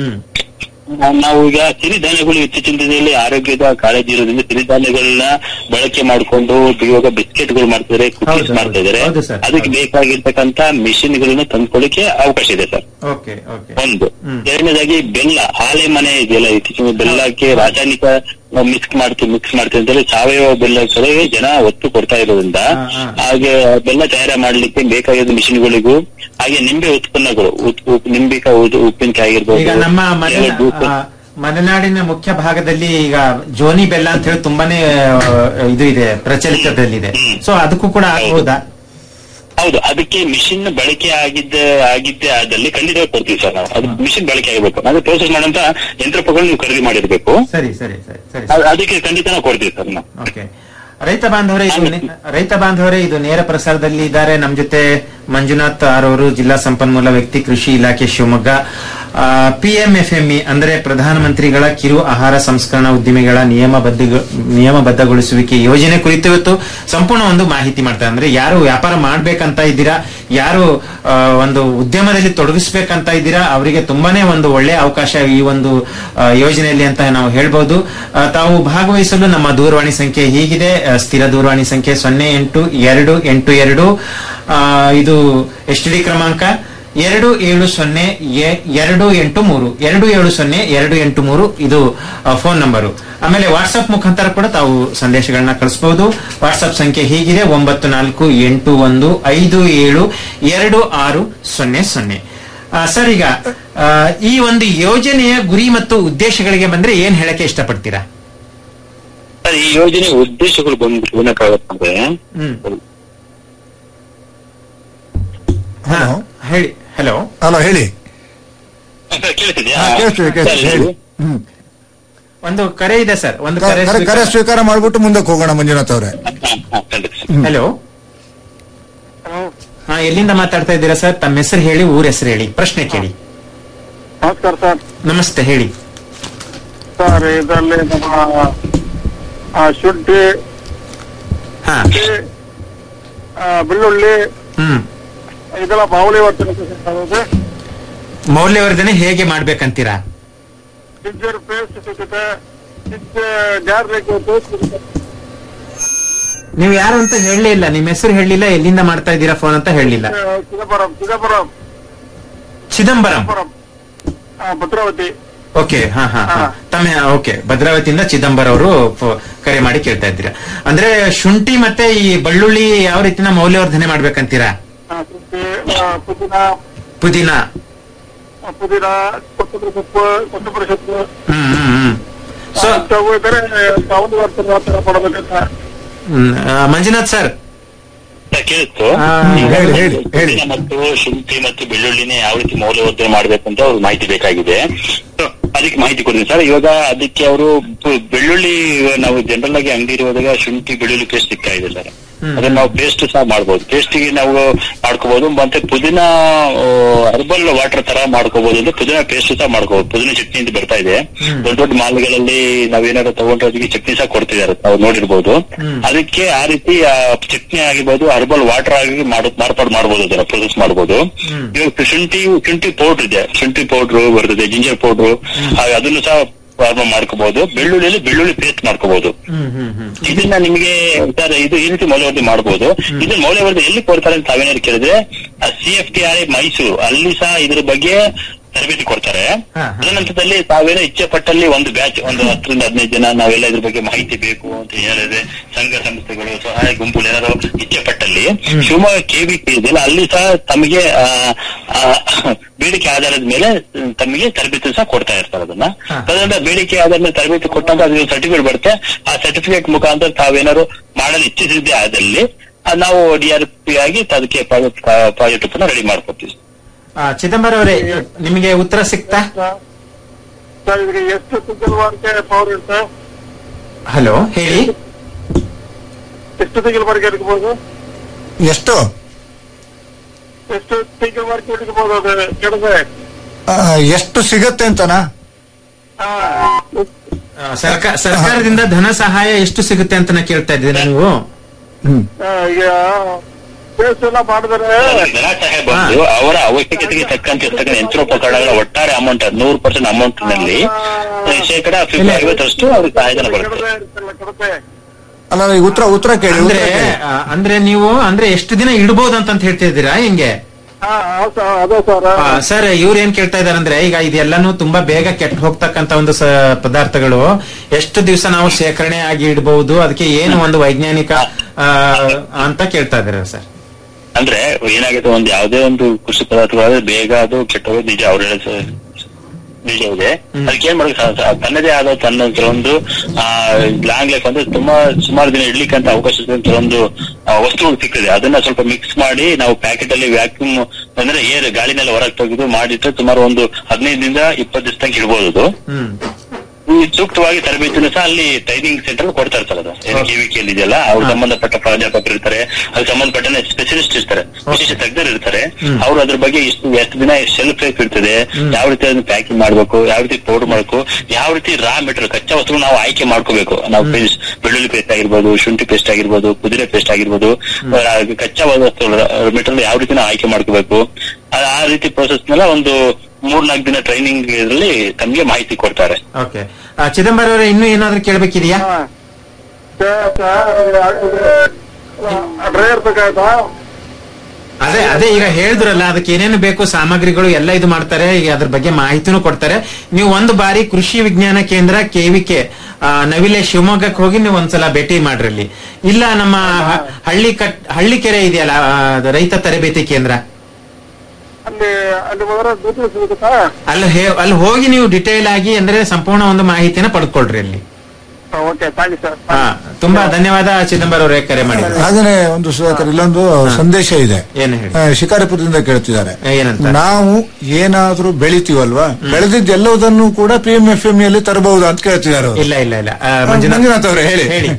ನಾ- ನಾವು ಈಗ ಸಿರಿಧಾನ್ಯಗಳು ಇತ್ತೀಚಿನ ದಿನದಲ್ಲಿ ಆರೋಗ್ಯದ ಕಾಳಜಿ ಇರೋದ್ರಿಂದ ಸಿರಿಧಾನ್ಯಗಳನ್ನ ಬಳಕೆ ಮಾಡಿಕೊಂಡು ಇವಾಗ ಬಿಸ್ಕೆಟ್ಗಳು ಮಾಡ್ತಿದ್ದಾರೆ ಕುಕೀಸ್ ಮಾಡ್ತಾ ಇದಾರೆ ಅದಕ್ಕೆ ಬೇಕಾಗಿರ್ತಕ್ಕಂತ ಮಿಷಿನ್ ಗಳನ್ನ ತಂದ್ಕೊಳ್ಳಿಕ್ಕೆ ಅವಕಾಶ ಇದೆ ಸರ್ ಓಕೆ ಓಕೆ ಒಂದು ಎರಡನೇದಾಗಿ ಬೆಲ್ಲ ಹಾಲೆ ಮನೆ ಇದೆಯಲ್ಲ ಇತ್ತೀಚಿನ ಬೆಲ್ಲಕ್ಕೆ ರಾಸಾಯನಿಕ ಮಿಕ್ಸ್ ಮಾಡ್ತೀವಿ ಮಿಕ್ಸ್ ಮಾಡ್ತೀವಿ ಅಂತೇಳಿ ಸಾವಯವ ಬೆಲ್ಲ ಕಡೆಗೆ ಜನ ಒತ್ತು ಕೊಡ್ತಾ ಇರೋದ್ರಿಂದ ಹಾಗೆ ಬೆಲ್ಲ ತಯಾರ ಮಾಡ್ಲಿಕ್ಕೆ ಬೇಕಾಗಿರೋ ಮಿಷಿನ್ಗಳಿಗೂ ಹಾಗೆ ನಿಂಬೆ ಉತ್ಪನ್ನಗಳು ಉತ್- ಉಪ್- ನಿಂಬಿಕಾಯಿ ಉದ್- ಉಪ್ಪಿನಕಾಯಿ ಆಗಿರ್ಬೋದು ಈಗ ನಮ್ಮ ಮನೆ ಎಲ್ಲ ಜ್ಯೂಸ್ ಆ, ಮಲೆನಾಡಿನ ಮುಖ್ಯ ಭಾಗದಲ್ಲಿ ಈಗ ಜೋನಿ ಬೆಲ್ಲ ಅಂತ ಹೇಳಿ ತುಂಬಾನೇ ಆ, ಇದು ಇದೆ ಪ್ರಚಲಿತದಲ್ಲಿದೆ ಸೊ ಅದಕ್ಕೂ ಕೂಡ ಆಗ್ಬೋದಾ ಹೌದು ಅದಕ್ಕೆ ಮಿಷಿನ್ ಬಳಕೆ ಆಗಿದ್ದ ಆಗಿದ್ದೇ ಆದಲ್ಲಿ ಖಂಡಿತವಾಗಿ ಕೊಡ್ತೀವಿ ಸರ್ ನಾವು ಅದು ಮಿಷಿನ್ ಬಳಕೆ ಆಗಬೇಕು ಅಂದ್ರೆ ಪ್ರೋಸೆಸ್ ಮಾಡಂತ ಯಂತ್ರೋಪಕರಣ ನೀವು ಖರೀದಿ ಮಾಡಿರ್ಬೇಕು ಸರಿ ಸರಿ ಸರಿ ಸರಿ ಅದ್- ಅದಕ್ಕೆ ಖಂಡಿತ ನಾವು ಕೊಡ್ತೀವಿ ಸರ್ ನಾವು ಓಕೆ ರೈತ ಬಾಂಧವರೇ ಇದು ನೆ- ರೈತ ಬಾಂಧವರೇ ಇದು ನೇರ ಪ್ರಸಾರದಲ್ಲಿ ಇದ್ದಾರೆ ನಮ್ಮ ಜೊತೆ ಮಂಜುನಾಥ್ ಆರ್ ಅವರು ಜಿಲ್ಲಾ ಸಂಪನ್ಮೂಲ ವ್ಯಕ್ತಿ ಕೃಷಿ ಇಲಾಖೆ ಶಿವಮೊಗ್ಗ ಪಿಎಂಎಫ್ಎಂಇ ಅಂದ್ರೆ ಪ್ರಧಾನಮಂತ್ರಿಗಳ ಕಿರು ಆಹಾರ ಸಂಸ್ಕರಣಾ ಉದ್ದಿಮೆಗಳ ನಿಯಮಬದ್ಧ ನಿಯಮಬದ್ಧಗೊಳಿಸುವಿಕೆ ಯೋಜನೆ ಕುರಿತು ಇವತ್ತು ಸಂಪೂರ್ಣ ಒಂದು ಮಾಹಿತಿ ಮಾಡ್ತಾರೆ ಅಂದ್ರೆ ಯಾರು ವ್ಯಾಪಾರ ಮಾಡ್ಬೇಕಂತ ಇದ್ದೀರಾ ಯಾರು ಆ, ಒಂದು ಉದ್ಯಮದಲ್ಲಿ ತೊಡಗಿಸ್ಬೇಕಂತ ಇದ್ದೀರಾ ಅವರಿಗೆ ತುಂಬಾನೇ ಒಂದು ಒಳ್ಳೆ ಅವಕಾಶ ಈ ಒಂದು ಆ, ಯೋಜನೆಯಲ್ಲಿ ಅಂತ ನಾವು ಹೇಳ್ಬೋದು ಆ, ತಾವು ಭಾಗವಹಿಸಲು ನಮ್ಮ ದೂರವಾಣಿ ಸಂಖ್ಯೆ ಹೀಗಿದೆ ಆ, ಸ್ಥಿರ ದೂರವಾಣಿ ಸಂಖ್ಯೆ ಸೊನ್ನೆ ಎಂಟು ಎರಡು ಎಂಟು ಎರಡು ಆ, ಇದು ಎಸ್ ಡಿ ಕ್ರಮಾಂಕ ಎರಡು ಏಳು ಸೊನ್ನೆ ಎ- ಎರಡು ಎಂಟು ಮೂರು ಎರಡು ಏಳು ಸೊನ್ನೆ ಎರಡು ಎಂಟು ಮೂರು ಇದು ಆ, ಫೋನ್ ನಂಬರು ಆಮೇಲೆ ವಾಟ್ಸ್ಆಪ್ ಮುಖಾಂತರ ಕೂಡ ತಾವು ಸಂದೇಶಗಳನ್ನ ಕಳಿಸಬಹುದು ವಾಟ್ಸ್ಆಪ್ ಸಂಖ್ಯೆ ಹೀಗಿದೆ ಒಂಬತ್ತು ನಾಲ್ಕು ಎಂಟು ಒಂದು ಐದು ಏಳು ಎರಡು ಆರು ಸೊನ್ನೆ ಸೊನ್ನೆ ಆ, ಸರ್ ಈಗ ಆ, ಈ ಒಂದು ಯೋಜನೆಯ ಗುರಿ ಮತ್ತು ಉದ್ದೇಶಗಳಿಗೆ ಬಂದ್ರೆ ಏನ್ ಹೇಳಕ್ಕೆ ಇಷ್ಟಪಡ್ತೀರಾ ಸರ್ ಈ ಯೋಜನೆ ಉದ್ದೇಶಗಳು ಬಂದು ಏನಕ್ಕಾಗತ್ತಂದ್ರೆ ಹ್ಮ್ ಹಾ, ಹೇಳಿ ಹಲೋ ಹಲೋ ಹೇಳಿ ಸರ್, ಕೇಳ್ತಿದ್ಯಾ ಹಾ, ಕೇಳಿಸ್ತಿದೆ ಕೇಳಿಸ್ತಿದೆ ಸರ್, ಹೇಳಿ ಹ್ಮ್ ಒಂದು ಕರೆ ಇದೆ ಸರ್ ಒಂದು ಕ- ಕರೆ ಕರೆ- ಕರೆ ಸ್ವೀಕಾರ ಮಾಡ್ಬಿಟ್ಟು ಮುಂದಕ್ಕೆ ಹೋಗೋಣ ಮಂಜುನಾಥ್ ಅವರೇ ಹಲೋ ಹಾ ಎಲ್ಲಿಂದ ಮಾತಾಡ್ತಾ ಇದ್ದೀರಾ ಸರ್ ತಮ್ಮ ಹೆಸರು ಹೇಳಿ ಊರ ಹೆಸರು ಹೇಳಿ ಪ್ರಶ್ನೆ ಕೇಳಿ ನಮಸ್ಕಾರ ಸರ್ ನಮಸ್ತೆ ಹೇಳಿ ಸರ್ ಇದರಲ್ಲಿ ನಮ್ಮ ಆ, ಶುಂಠಿ ಹಾ ಶುಂಠಿ, ಆ, ಬೆಳ್ಳುಳ್ಳಿ ಹ್ಮ್ ಇದೆಲ್ಲ ಬಾವಲಿ ವರ್ತನೆ ಸಿಗ್ತದೆ ಮೌಲ್ಯವರ್ಧನೆ ಹೇಗೆ ಮಾಡ್ಬೇಕಂತೀರಾ ಜಿಂಜರ್ ಪೇಸ್ಟ್ ಸಿಗುತ್ತೆ ಜಾರ್ಲಿಕ್ ಪೇಸ್ಟ್ ಸಿಗುತ್ತೆ ನೀವು ಯಾರು ಅಂತ ಹೇಳಲೇ ಇಲ್ಲ ನಿಮ್ಮ ಹೆಸರು ಹೇಳಲಿಲ್ಲ ಎಲ್ಲಿಂದ ಮಾಡ್ತಾ ಇದ್ದೀರಾ ಫೋನ್ ಅಂತ ಹೇಳಲಿಲ್ಲ ಆ, ಚಿದಂಬರಂ ಚಿದಂಬರಂ ಚಿದಂಬರಂ ಚಿದಂಬರಂ ಆ, ಭದ್ರಾವತಿ ಓಕೆ ಹಾ ಹಾ ಹಾ ತಮ್ಮ ಓಕೆ ಭದ್ರಾವತಿಯಿಂದ ಚಿದಂಬರ ಅವರು ಕರೆ ಮಾಡಿ ಕೇಳ್ತಾ ಇದ್ದೀರಾ ಅಂದ್ರೆ ಶುಂಠಿ ಮತ್ತೆ ಈ ಬೆಳ್ಳುಳ್ಳಿ ಯಾವ ರೀತಿನ ಮೌಲ್ಯವರ್ಧನೆ ಮಾಡ್ಬೇಕಂತೀರಾ ಆ, ಶುಂಠಿ ಆ, ಪುದೀನ ಪುದೀನ ಆ, ಪುದೀನ ಕೊತ್ತಂಬರಿ ಸೊಪ್ಪು ಕೊತ್ತಂಬರಿ ಸೊಪ್ಪು ಹ್ಮ್ ಹ್ಮ್ ಹ್ಮ್ ಸೊ ಇದ್ರೆ ಬಾವಲಿ ವರ್ತನೆ ಆ ಥರ ಮಾಡಬೇಕಂತ ಹ್ಮ್, ಆ, ಮಂಜುನಾಥ್ ಸರ್ ಸರ್, ಕೇಳಿತ್ತು ಆ, ಈಗ ಹೇಳಿ, ಹೇಳಿ, ಹೇಳಿ. ಪುದೀನ ಮತ್ತು ಶುಂಠಿ ಮತ್ತು ಬೆಳ್ಳುಳ್ಳಿನೇ ಯಾವ ರೀತಿ ಮೌಲ್ಯವರ್ಧನೆ ಮಾಡ್ಬೇಕಂತ ಅವ್ರಿಗೆ ಮಾಹಿತಿ ಬೇಕಾಗಿದೆ So, ಅದಕ್ಕೆ ಮಾಹಿತಿ ಕೊಡ್ತೀನಿ ಸರ್ ಇವಾಗ ಅದಕ್ಕೆ ಅವರು ಬೆಳ್ಳುಳ್ಳಿ ನಾವು ಜನರಲ್ ಆಗಿ ಅಂಗಡಿ ಇರುವಾಗ ಶುಂಠಿ ಬೆಳ್ಳುಳ್ಳಿ ಪೇಸ್ಟ್ ಸಿಗ್ತಾ ಇದೆ ಸರ್ ಅದನ್ನ ನಾವು ಪೇಸ್ಟ್ ಸಹ ಮಾಡ್ಬೋದು ಪೇಸ್ಟ್ ಗೆ ನಾವು ಮಾಡ್ಕೋಬಹುದು ಮತ್ತೆ ಪುದೀನ ಹರ್ಬಲ್ ವಾಟರ್ ತರ ಮಾಡ್ಕೋಬಹುದು ಅಂದ್ರೆ ಪುದೀನ ಪೇಸ್ಟ್ ಸಹ ಮಾಡ್ಕೋಬಹುದು ಪುದೀನ ಚಟ್ನಿ ಅಂತ ಬರ್ತಾ ಇದೆ ದೊಡ್ಡ ದೊಡ್ಡ ಮಾಲ್ಗಳಲ್ಲಿ ನಾವೇನಾದ್ರು ತಗೊಂಡ್ರೆ ಅದಕ್ಕೆ ಚಟ್ನಿ ಸಹ ಕೊಡ್ತಿದ್ದಾರೆ ನಾವು ನೋಡಿರ್ಬೋದು ಅದಕ್ಕೆ ಆ ರೀತಿ ಆ, ಚಟ್ನಿ ಆಗಿರ್ಬೋದು ಹರ್ಬಲ್ ವಾಟರ್ ಆಗಿ ಮಾಡ್- ಮಾರ್ಪಾಡು ಮಾಡ್ಬೋದು ಅದನ್ನ ಪ್ರೊಸೆಸ್ ಮಾಡ್ಬೋದು ಇವಾಗ ಶುಂಠಿ ಶುಂಠಿ ಪೌಡರ್ ಇದೆ ಶುಂಠಿ ಪೌಡರ್ ಬರ್ತದೆ ಜಿಂಜರ್ ಪೌಡರ್ ಅದನ್ನು ಸಹ ಫಾರ್ಮ್ ಮಾಡ್ಕೋಬಹುದು ಬೆಳ್ಳುಳ್ಳಿಯಲ್ಲಿ ಬೆಳ್ಳುಳ್ಳಿ ಪೇಸ್ಟ್ ಮಾಡ್ಕೋಬಹುದು ಇದನ್ನ ನಿಮಗೆ ಸರ್ ಇದು ಈ ರೀತಿ ಮೌಲ್ಯವರ್ಧನೆ ಮಾಡಬಹುದು ಇದನ್ನ ಮೌಲ್ಯವರ್ಧನೆ ಎಲ್ಲಿ ಕೊಡ್ತಾರೆ ಅಂತ ತಾವೇನಾದ್ರು ಕೇಳಿದ್ರೆ C F T R Mysuru ಅಲ್ಲಿ ಸಹ ಇದ್ರ ಬಗ್ಗೆ ತರಬೇತಿ ಕೊಡ್ತಾರೆ ತದನಂತರದಲ್ಲಿ ತಾವೇನೋ ಇಚ್ಛೆ ಪಟ್ಟಲ್ಲಿ ಒಂದು ಬ್ಯಾಚ್ ಒಂದು ಹತ್ತರಿಂದ ಹದಿನೈದು ಜನ ನಾವೆಲ್ಲ ಇದ್ರ ಬಗ್ಗೆ ಮಾಹಿತಿ ಬೇಕು ಅಂತ ಹೇಳಿದ್ರೆ ಸಂಘ ಸಂಸ್ಥೆಗಳು ಸಹಾಯ ಗುಂಪುಗಳು ಏನಾದ್ರು ಇಚ್ಛೆ ಪಟ್ಟಲ್ಲಿ ಶಿವಮೊಗ್ಗ ಕೆವಿಕೆ ಇದೆಯಲ್ಲ ಅಲ್ಲಿ ಸಹ ತಮಗೆ ಆ, ಆ, ಬೇಡಿಕೆ ಆಧಾರದ ಮೇಲೆ ತಮಗೆ ತರಬೇತಿ ಸಹ ಕೊಡ್ತಾ ಇರ್ತಾರೆ ಅದನ್ನ ತದನಂತರ ಬೇಡಿಕೆ ಆಧಾರದ ಮೇಲೆ ತರಬೇತಿ ಕೊಟ್ಟಂತ ಅದು ಸರ್ಟಿಫಿಕೇಟ್ ಬರುತ್ತೆ ಆ ಸರ್ಟಿಫಿಕೇಟ್ ಮುಖಾಂತರ ತಾವೇನಾದ್ರು ಮಾಡಲು ಇಚ್ಛಿಸಿದ್ದೆ ಆದಲ್ಲಿ ಆ, ನಾವು ಡಿ ಆರ್ ಪಿ ಆಗಿ ಅದಕ್ಕೆ ಪ್ರಾಜೆಕ್ಟ್ ಪ್ರಾಜೆಕ್ಟ್ ರೆಡಿ ಮಾಡ್ಕೊಡ್ತೀವಿ ಆ, ಚಿದಂಬರ ಅವರೇ ನಿಮಗೆ ಉತ್ತರ ಸಿಕ್ತಾ ಸರ್ ಇದಕ್ಕೆ ಎಷ್ಟು ತಿಂಗಳವರೆಗೆ ಪವರ್ ಇರುತ್ತೆ ಹಲೋ ಹೇಳಿ ಎಷ್ಟು ತಿಂಗಳವರೆಗೆ ಇರ್ಬೋದು ಎಷ್ಟು ಎಷ್ಟು ತಿಂಗಳವರೆಗೆ ಇರ್ಬೋದು ಅದು ಕೆಡದೆ ಆ, ಎಷ್ಟು ಸಿಗತ್ತೆ ಅಂತನಾ ಆ, ಸರ್ಕ- ಸರ್ಕಾರದಿಂದ ಧನ ಸಹಾಯ ಎಷ್ಟು ಸಿಗುತ್ತೆ ಅಂತ ನಾ ಕೇಳ್ತಾ ಇದ್ದೀರಾ ನೀವು ಈಗ ಕೇಸ್ ಎಲ್ಲ ಮಾಡಿದ್ರೆ ಧನಸಹಾಯ ಬಂದು ಅವರ ಅವಶ್ಯಕತೆಗೆ ತಕ್ಕಂತೆ ಇರ್ತಕ್ಕಂಥ ಯಂತ್ರೋಪಕರಣಗಳ ಒಟ್ಟಾರೆ ಅಮೌಂಟ್ ನೂರು ಪರ್ಸೆಂಟ್ ಅಮೌಂಟ್ ನಲ್ಲಿ ಶೇಕಡ ಫಿಫ್ಟಿ ಐವತ್ತರಷ್ಟು ಅವ್ರಿಗೆ ಸಹಾಯಧನ ಬರುತ್ತೆ ಅಲ್ಲ ಈಗ ಉತ್ತರ ಉತ್ತರ ಕೇಳಿ ಅಂದ್ರೆ ಉತ್ತರ ಕೇಳಿ. ಆ, ಅಂದ್ರೆ ನೀವು ಅಂದ್ರೆ ಎಷ್ಟು ದಿನ ಇಡ್ಬೋದು ಅಂತ ಹೇಳ್ತಾ ಇದ್ದೀರಾ ಹಿಂಗೆ ಅದೇ ಸರ್ ಆ, ಸರ್ ಇವ್ರು ಏನ್ ಕೇಳ್ತಾ ಇದಾರೆ ಅಂದ್ರೆ ಈಗ ಇದೆಲ್ಲಾನು ತುಂಬಾ ಬೇಗ ಕೆಟ್ಟ ಹೋಗ್ತಕ್ಕಂತ ಒಂದು ಸ ಪದಾರ್ಥಗಳು ಎಷ್ಟು ದಿವಸ ನಾವು ಶೇಖರಣೆ ಆಗಿ ಇಡಬಹುದು ಅದಕ್ಕೆ ಏನು ಒಂದು ವೈಜ್ಞಾನಿಕ ಆ, ಅಂತ ಕೇಳ್ತಾ ಇದಾರೆ ಸರ್ ಅಂದ್ರೆ ಏನಾಗುತ್ತೆ ಒಂದು ಯಾವುದೇ ಒಂದು ಕೃಷಿ ಪದಾರ್ಥಗಳಾದ್ರೆ ಬೇಗ ಅದು ಕೆಟ್ಟೋಗೋದು ನಿಜ ಅವ್ರು ಹೇಳೋದು ನಿಜ ಇದೆ ಅದಕ್ಕೆ ಏನ್ ಮಾಡೋದು ಸ- ಸ- ತನ್ನದೇ ಆದ ತನ್ನ ಕೆಲವೊಂದು ಆ ಲಾಂಗ್ ಲೈಫ್ ಅಂದ್ರೆ ತುಂಬಾ ಸುಮಾರು ದಿನ ಇಡ್ಲಿಕ್ಕೆ ಅಂತ ಅವಕಾಶ ಇರುವಂತ ಕೆಲವೊಂದು ಆ, ವಸ್ತುಗಳು ಸಿಗ್ತದೆ ಅದನ್ನ ಸ್ವಲ್ಪ ಮಿಕ್ಸ್ ಮಾಡಿ ನಾವು ಪ್ಯಾಕೆಟ್ ಅಲ್ಲಿ ವ್ಯಾಕ್ಯೂಮ್ ಅಂದ್ರೆ ಏರ್ ಗಾಳಿನೆಲ್ಲ ಹೊರಗೆ ತೆಗೆದು ಮಾಡಿಟ್ಟು ಸುಮಾರು ಒಂದು ಹದಿನೈದರಿಂದ ಇಪ್ಪತ್ತು ದಿವಸ ತನಕ ಇಡ್ಬೋದು ಅದು. ಹ್ಮ್ ಈ ಸೂಕ್ತವಾಗಿ ತರಬೇತಿಯನ್ನು ಸಹ ಅಲ್ಲಿ ಟ್ರೈನಿಂಗ್ ಸೆಂಟರ್ ಕೊಡ್ತಾ ಇರ್ತಾರೆ ಅದು ಏನು ಕೆವಿಕೆಯಲ್ಲಿ ಇದೆಯಲ್ಲ ಅವ್ರು ಸಂಬಂಧಪಟ್ಟ ಪ್ರಾಧ್ಯಾಪಕರು ಇರ್ತಾರೆ ಅದಕ್ಕೆ ಸಂಬಂಧಪಟ್ಟ ಸ್ಪೆಷಲಿಸ್ಟ್ ಇರ್ತಾರೆ ವಿಶೇಷ ತಜ್ಞರು ಇರ್ತಾರೆ ಅವ್ರು ಅದ್ರ ಬಗ್ಗೆ ಇಷ್ಟು ಎಷ್ಟು ದಿನ ಶೆಲ್ಫ್ ಲೈಫ್ ಇರ್ತದೆ ಯಾವ ರೀತಿ ಅದನ್ನ ಪ್ಯಾಕಿಂಗ್ ಮಾಡ್ಬೇಕು ಯಾವ ರೀತಿ ಪೌಡರ್ ಮಾಡ್ಬೇಕು ಯಾವ ರೀತಿ ರಾ ಮೆಟೀರಿಯಲ್ ಕಚ್ಚಾ ವಸ್ತು ನಾವು ಆಯ್ಕೆ ಮಾಡ್ಕೋಬೇಕು ನಾವು ಪೇಸ್ಟ್ ಬೆಳ್ಳುಳ್ಳಿ ಪೇಸ್ಟ್ ಆಗಿರ್ಬೋದು ಶುಂಠಿ ಪೇಸ್ಟ್ ಆಗಿರ್ಬೋದು ಕುದುರೆ ಪೇಸ್ಟ್ ಆಗಿರ್ಬೋದು ಆ, ಕಚ್ಚಾ ವಸ್ತು ಮೆಟೀರಿಯಲ್ ಯಾವ ರೀತಿ ನಾವು ಆಯ್ಕೆ ಮಾಡ್ಕೋಬೇಕು ಆ ಆ ರೀತಿ ಪ್ರೋಸೆಸ್ ನೆಲ್ಲ ಒಂದು ಮೂರ್ನಾಲ್ಕು ದಿನ ಟ್ರೈನಿಂಗ್ ಇದರಲ್ಲಿ ತಮಗೆ ಮಾಹಿತಿ ಕೊಡ್ತಾರೆ ಓಕೆ ಚಿದಂಬರ ಅವರೇ ಇನ್ನೂ ಏನಾದ್ರೂ ಕೇಳ್ಬೇಕಿದೆಯಾ ಡ್ರೈವರ್ ಬೇಕಾಯ್ತಾ ಅದೇ ಅದೇ ಈಗ ಹೇಳಿದ್ರಲ್ಲ ಅದಕ್ಕೆ ಏನೇನು ಬೇಕು ಸಾಮಗ್ರಿಗಳು ಎಲ್ಲ ಇದು ಮಾಡ್ತಾರೆ ಈಗ ಅದ್ರ ಬಗ್ಗೆ ಮಾಹಿತಿನೂ ಕೊಡ್ತಾರೆ ನೀವು ಒಂದು ಬಾರಿ ಕೃಷಿ ವಿಜ್ಞಾನ ಕೇಂದ್ರ ಕೆವಿಕೆ ನವಿಲೆ ಶಿವಮೊಗ್ಗಕ್ಕೆ ಹೋಗಿ ನೀವು ಒಂದ್ಸಲ ಭೇಟಿ ಮಾಡ್ರಿ ಅಲ್ಲಿ ಇಲ್ಲ ನಮ್ಮ ಹ- ಹಳ್ಳಿ ಕಟ್ ಹಳ್ಳಿ ಕೆರೆ ಇದೆಯಲ್ಲ ಆ, ಅದು ರೈತ ತರಬೇತಿ ಕೇಂದ್ರ ಅಲ್ಲಿ ಅಲ್ಲಿ ಹೋದ್ರೆ ದುಡ್ಡು ಸಿಗುತ್ತಾ ಅಲ್ಲಿ ಹೇ- ಅಲ್ಲಿ ಹೋಗಿ ನೀವು ಡಿಟೇಲ್ ಆಗಿ ಅಂದ್ರೆ ಸಂಪೂರ್ಣ ಒಂದು ಮಾಹಿತಿನ ಪಡ್ಕೊಳ್ರಿ ಅಲ್ಲಿ ಓಕೆ ಥ್ಯಾಂಕ್ ಯು ಸರ್ ಹಾ ತುಂಬಾ ಧನ್ಯವಾದ ಚಿದಂಬರ ಅವರೇ ಕರೆ ಮಾಡಿದ್ರು ಹಾಗೇನೆ ಒಂದು ಸುಧಾಕರ್ ಇಲ್ಲೊಂದು ಸಂದೇಶ ಇದೆ ಏನು ಹೇಳಿ ಆ, ಶಿಕಾರಿಪುರದಿಂದ ಕೇಳ್ತಿದ್ದಾರೆ ಏನಂತ ನಾವು ಏನಾದ್ರೂ ಬೆಳಿತೀವಲ್ವಾ ಬೆಳೆದಿದ್ದ ಎಲ್ಲದನ್ನು ಕೂಡ ಪಿ ಎಂ ಎಫ್ ಎಂ ಅಲ್ಲಿ ತರಬಹುದಾ ಅಂತ ಕೇಳ್ತಿದ್ದಾರೆ ಅವ್ರು. ಇಲ್ಲ ಇಲ್ಲ ಇಲ್ಲ ಆ, ಆ, ಮಂಜುನಾಥ್ ಮಂಜುನಾಥ್ ಅವರೇ ಹೇಳಿ ಹೇಳಿ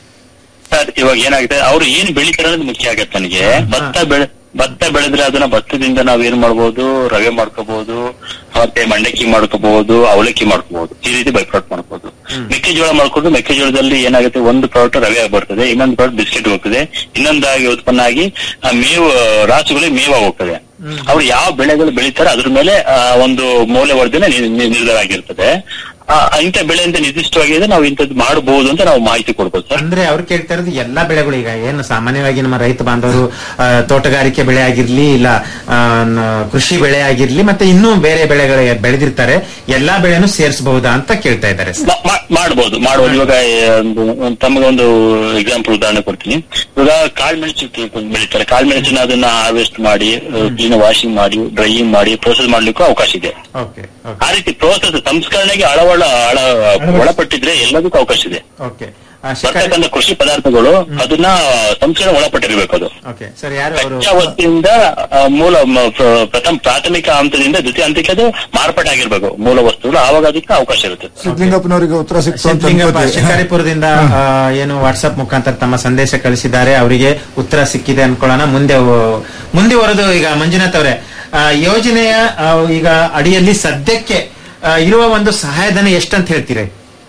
ಸರ್ ಇವಾಗ ಏನಾಗುತ್ತೆ ಅವ್ರು ಏನ್ ಬೆಳಿತಾರೆ ಅನ್ನೋದು ಮುಖ್ಯ ಆಗತ್ತೆ ನನಗೆ ಭತ್ತ ಬೆಳೆ ಭತ್ತ ಬೆಳೆದ್ರೆ ಅದನ್ನ ಭತ್ತದಿಂದ ನಾವ್ ಏನ್ ಮಾಡ್ಬೋದು ರವೆ ಮಾಡ್ಕೋಬಹುದು ಮತ್ತೆ ಮಂಡಕ್ಕಿ ಮಾಡ್ಕೋಬಹುದು ಅವಲಕ್ಕಿ ಮಾಡ್ಕೋಬಹುದು ಈ ರೀತಿ ಬೈ ಪ್ರಾಡಕ್ಟ್ ಮಾಡ್ಕೋಬಹುದು ಮೆಕ್ಕೆಜೋಳ ಮಾಡ್ಕೊಂಡು ಮೆಕ್ಕೆಜೋಳದಲ್ಲಿ ಏನಾಗುತ್ತೆ ಒಂದು ಪ್ರಾಡಕ್ಟ್ ರವೆ ಆಗಿ ಬರ್ತದೆ ಇನ್ನೊಂದು ಪ್ರಾಡಕ್ಟ್ ಬಿಸ್ಕೆಟ್ ಹೋಗ್ತದೆ ಇನ್ನೊಂದಾಗಿ ಉತ್ಪನ್ನ ಆಗಿ ಆ, ಮೇವು ರಾಸುಗಳಿಗೆ ಮೇವಾಗಿ ಹೋಗ್ತದೆ ಅವ್ರು ಯಾವ ಬೆಳೆಗಳು ಬೆಳೀತಾರೆ ಅದ್ರ ಮೇಲೆ ಆ, ಒಂದು ಮೌಲ್ಯವರ್ಧನೆ ನಿ- ನಿ- ನಿರ್ಧಾರ ಆಗಿರ್ತದೆ ಆ, ಇಂಥ ಬೆಳೆ ಅಂತ ನಿರ್ದಿಷ್ಟವಾಗಿದೆ ನಾವು ಇಂಥದ್ದು ಮಾಡಬಹುದು ಅಂತ ನಾವು ಮಾಹಿತಿ ಕೊಡ್ಬೋದು ಸರ್ ಅಂದ್ರೆ ಅವ್ರು ಕೇಳ್ತಾ ಇರೋದು ಎಲ್ಲಾ ಬೆಳೆಗಳು ಈಗ ಏನು ಸಾಮಾನ್ಯವಾಗಿ ನಮ್ಮ ರೈತ ಬಾಂಧವರು ಆ, ತೋಟಗಾರಿಕೆ ಬೆಳೆ ಆಗಿರ್ಲಿ ಇಲ್ಲ ಆ, ನ- ಕೃಷಿ ಬೆಳೆ ಆಗಿರ್ಲಿ ಮತ್ತೆ ಇನ್ನೂ ಬೇರೆ ಬೆಳೆಗಳು ಬೆಳೆದಿರ್ತಾರೆ ಎಲ್ಲಾ ಬೆಳೆನೂ ಸೇರಿಸಬಹುದಾ ಅಂತ ಕೇಳ್ತಾ ಇದ್ದಾರೆ ಸರ್. ಮಾ- ಮಾ- ಮಾಡ್ಬೋದು ಮಾಡ್ಬೋದು ಇವಾಗ ಆ, ಒಂದು ಒಂದು ತಮಗೆ ಒಂದು ಎಕ್ಸಾಂಪಲ್ ಉದಾಹರಣೆ ಕೊಡ್ತೀನಿ ಇವಾಗ ಕಾಳ್ಮೆಣಸು ತಿ- ಬೆಳೀತಾರೆ ಕಾಳ್ಮೆಣಸಿನ ಅದನ್ನ ಹಾರ್ವೆಸ್ಟ್ ಮಾಡಿ ಕ್ಲೀನ್ ವಾಷಿಂಗ್ ಮಾಡಿ ಡ್ರೈಯಿಂಗ್ ಮಾಡಿ ಪ್ರೋಸೆಸ್ ಮಾಡ್ಲಿಕ್ಕೂ ಅವಕಾಶ ಇದೆ ಓಕೆ ಆ ರೀತಿ ಪ್ರೋಸೆಸ್ ಸಂಸ್ಕರಣೆಗೆ ಅಳವಳ ಅಳ ಒಳಪಟ್ಟಿದ್ರೆ ಎಲ್ಲದಕ್ಕೂ ಅವಕಾಶ ಇದೆ ಓಕೆ ಬರ್ತಕ್ಕಂಥ ಕೃಷಿ ಪದಾರ್ಥಗಳು ಅದನ್ನ ಸಂಸ್ಕರಣೆ ಒಳಪಟ್ಟಿರ್ಬೇಕು ಅದು ಓಕೆ ಸರ್ ಯಾರು ಅವರು ಕಚ್ಚಾ ವಸ್ತುವಿಂದ ಆ, ಮೂಲ ಮ- ಪ್ರ- ಪ್ರಥಮ ಪ್ರಾಥಮಿಕ ಹಂತದಿಂದ ದ್ವಿತೀಯ ಹಂತಕ್ಕೆ ಅದು ಮಾರ್ಪಾಟಾಗಿರ್ಬೇಕು ಮೂಲ ವಸ್ತುಗಳು ಆವಾಗ ಅದಕ್ಕೆ ಅವಕಾಶ ಇರುತ್ತೆ ಸಿದ್ಲಿಂಗಪ್ಪನವರಿಗೆ ಉತ್ತರ ಸಿಕ್ತು ಅಂತ ಸಿದ್ಲಿಂಗಪ್ಪ ಅನ್ಕೋತೀವಿ. ಶಿಕಾರಿಪುರದಿಂದ ಆ, ಏನು ವಾಟ್ಸ್ಆಪ್ ಮುಖಾಂತರ ತಮ್ಮ ಸಂದೇಶ ಕಳಿಸಿದ್ದಾರೆ ಅವರಿಗೆ ಉತ್ತರ ಸಿಕ್ಕಿದೆ ಅನ್ಕೊಳ್ಳೋಣ ಮುಂದೆ ಹೋ- ಮುಂದುವರೆದು ಈಗ ಮಂಜುನಾಥ್ ಅವರೇ ಆ, ಯೋಜನೆಯ ಆ, ಈಗ ಅಡಿಯಲ್ಲಿ ಸದ್ಯಕ್ಕೆ ಆ, ಇರುವ ಒಂದು ಸಹಾಯಧನ ಎಷ್ಟಂತ ಹೇಳ್ತೀರಿ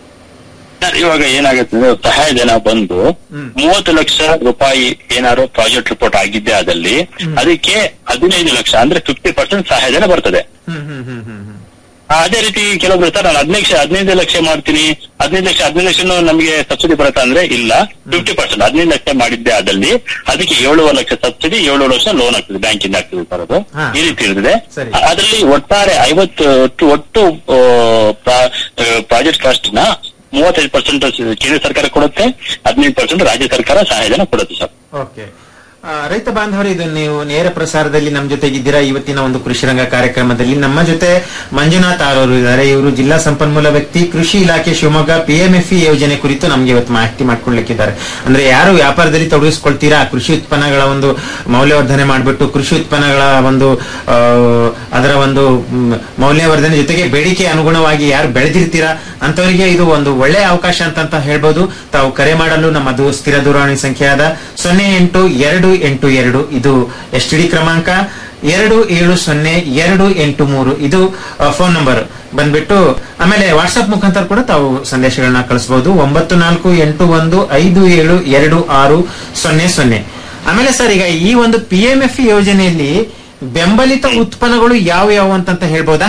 ಸರ್, ಇವಾಗ ಏನಾಗುತ್ತೆ ಅಂದ್ರೆ ಸಹಾಯಧನ ಬಂದು ಮೂವತ್ತು ಲಕ್ಷ ರೂಪಾಯಿ ಏನಾದ್ರು ಪ್ರಾಜೆಕ್ಟ್ ರಿಪೋರ್ಟ್ ಆಗಿದ್ದೆ ಆದಲ್ಲಿ ಅದಕ್ಕೆ ಹದಿನೈದು ಲಕ್ಷ ಅಂದ್ರೆ ಫಿಫ್ಟಿ ಪರ್ಸೆಂಟ್ ಸಹಾಯಧನ ಬರ್ತದೆ ಆ, ಅದೇ ರೀತಿ ಕೆಲವೊಬ್ರು ಸರ್ ನಾನು ಹದಿನೈದು ಲಕ್ಷ ಹದಿನೈದು ಲಕ್ಷ ಮಾಡ್ತೀನಿ ಹದಿನೈದು ಲಕ್ಷ ಹದಿನೈದು ಲಕ್ಷ ನಮಗೆ ಸಬ್ಸಿಡಿ ಬರುತ್ತಾ ಅಂದ್ರೆ ಇಲ್ಲ ಫಿಫ್ಟಿ ಪರ್ಸೆಂಟ್ ಹದಿನೈದು ಲಕ್ಷ ಮಾಡಿದ್ದೆ ಅದಲ್ಲಿ ಅದಕ್ಕೆ ಏಳುವರೆ ಲಕ್ಷ ಸಬ್ಸಿಡಿ ಏಳುವರೆ ಲಕ್ಷ ಲೋನ್ ಆಗ್ತದೆ ಬ್ಯಾಂಕಿಂದ ಆಗ್ತದೆ ಸರ್ ಅದು ಹಾ. ಈ ರೀತಿ ಇರ್ತದೆ ಸರಿ. ಅದರಲ್ಲಿ ಒಟ್ಟಾರೆ ಐವತ್ತು ಒಟ್ಟು ಒಟ್ಟು ಪ್ರಾಜೆಕ್ಟ್ ಕಾಸ್ಟ್ ನ ಮೂವತ್ತೈದು ಪರ್ಸೆಂಟ್ ಕೇಂದ್ರ ಸರ್ಕಾರ ಕೊಡುತ್ತೆ ಹದಿನೈದು ಪರ್ಸೆಂಟ್ ರಾಜ್ಯ ಸರ್ಕಾರ ಸಹಾಯಧನ ಕೊಡುತ್ತೆ ಸರ್ ಓಕೆ ಆ, ರೈತ ಬಾಂಧವರು ಇದು ನೀವು ನೇರ ಪ್ರಸಾರದಲ್ಲಿ ನಮ್ಮ ಜೊತೆಗಿದ್ದೀರಾ ಇವತ್ತಿನ ಒಂದು ಕೃಷಿ ರಂಗ ಕಾರ್ಯಕ್ರಮದಲ್ಲಿ ನಮ್ಮ ಜೊತೆ ಮಂಜುನಾಥ್ ಆರವರು ಇದ್ದಾರೆ ಇವರು ಜಿಲ್ಲಾ ಸಂಪನ್ಮೂಲ ವ್ಯಕ್ತಿ ಕೃಷಿ ಇಲಾಖೆ ಶಿವಮೊಗ್ಗ ಪಿಎಂಎಫ್ಇ ಯೋಜನೆ ಕುರಿತು ನಮ್ಗೆ ಇವತ್ತು ಮಾಹಿತಿ ಮಾಡ್ಕೊಡ್ಲಿಕ್ಕಿದ್ದಾರೆ ಅಂದ್ರೆ ಯಾರು ವ್ಯಾಪಾರದಲ್ಲಿ ತೊಡಗಿಸ್ಕೊಳ್ತೀರಾ ಕೃಷಿ ಉತ್ಪನ್ನಗಳ ಒಂದು ಮೌಲ್ಯವರ್ಧನೆ ಮಾಡಿಬಿಟ್ಟು ಕೃಷಿ ಉತ್ಪನ್ನಗಳ ಒಂದು ಆ, ಅದರ ಒಂದು ಮ್, ಮೌಲ್ಯವರ್ಧನೆ ಜೊತೆಗೆ ಬೇಡಿಕೆ ಅನುಗುಣವಾಗಿ ಯಾರು ಬೆಳೆದಿರ್ತೀರಾ ಅಂತವರಿಗೆ ಇದು ಒಂದು ಒಳ್ಳೆಯ ಅವಕಾಶ ಅಂತ ಹೇಳ್ಬೋದು ತಾವು ಕರೆ ಮಾಡಲು ನಮ್ಮ ದೂ ಸ್ಥಿರ ದೂರವಾಣಿ ಸಂಖ್ಯೆಯಾದ ಸೊನ್ನೆ ಎಂಟು ಎರಡು ಎಂಟು ಎರಡು ಇದು ಎಸ್ ಟಿ ಡಿ ಕ್ರಮಾಂಕ ಎರಡು ಏಳು ಸೊನ್ನೆ ಎರಡು ಎಂಟು ಮೂರು ಇದು ಫೋನ್ ನಂಬರ್ ಬಂದ್ಬಿಟ್ಟು ಆಮೇಲೆ ವಾಟ್ಸ್ಆಪ್ ಮುಖಾಂತರ ಕೂಡ ತಾವು ಸಂದೇಶಗಳನ್ನ ಕಳಿಸಬಹುದು ಒಂಬತ್ತು ನಾಲ್ಕು ಎಂಟು ಒಂದು ಐದು ಏಳು ಎರಡು ಆರು ಸೊನ್ನೆ ಸೊನ್ನೆ ಆಮೇಲೆ ಸರ್ ಈಗ ಈ ಒಂದು ಪಿ ಎಂ ಎಫ್ ಯೋಜನೆಯಲ್ಲಿ ಬೆಂಬಲಿತ ಉತ್ಪನ್ನಗಳು ಯಾವ ಯಾವ ಅಂತಂತ ಹೇಳ್ಬೋದಾ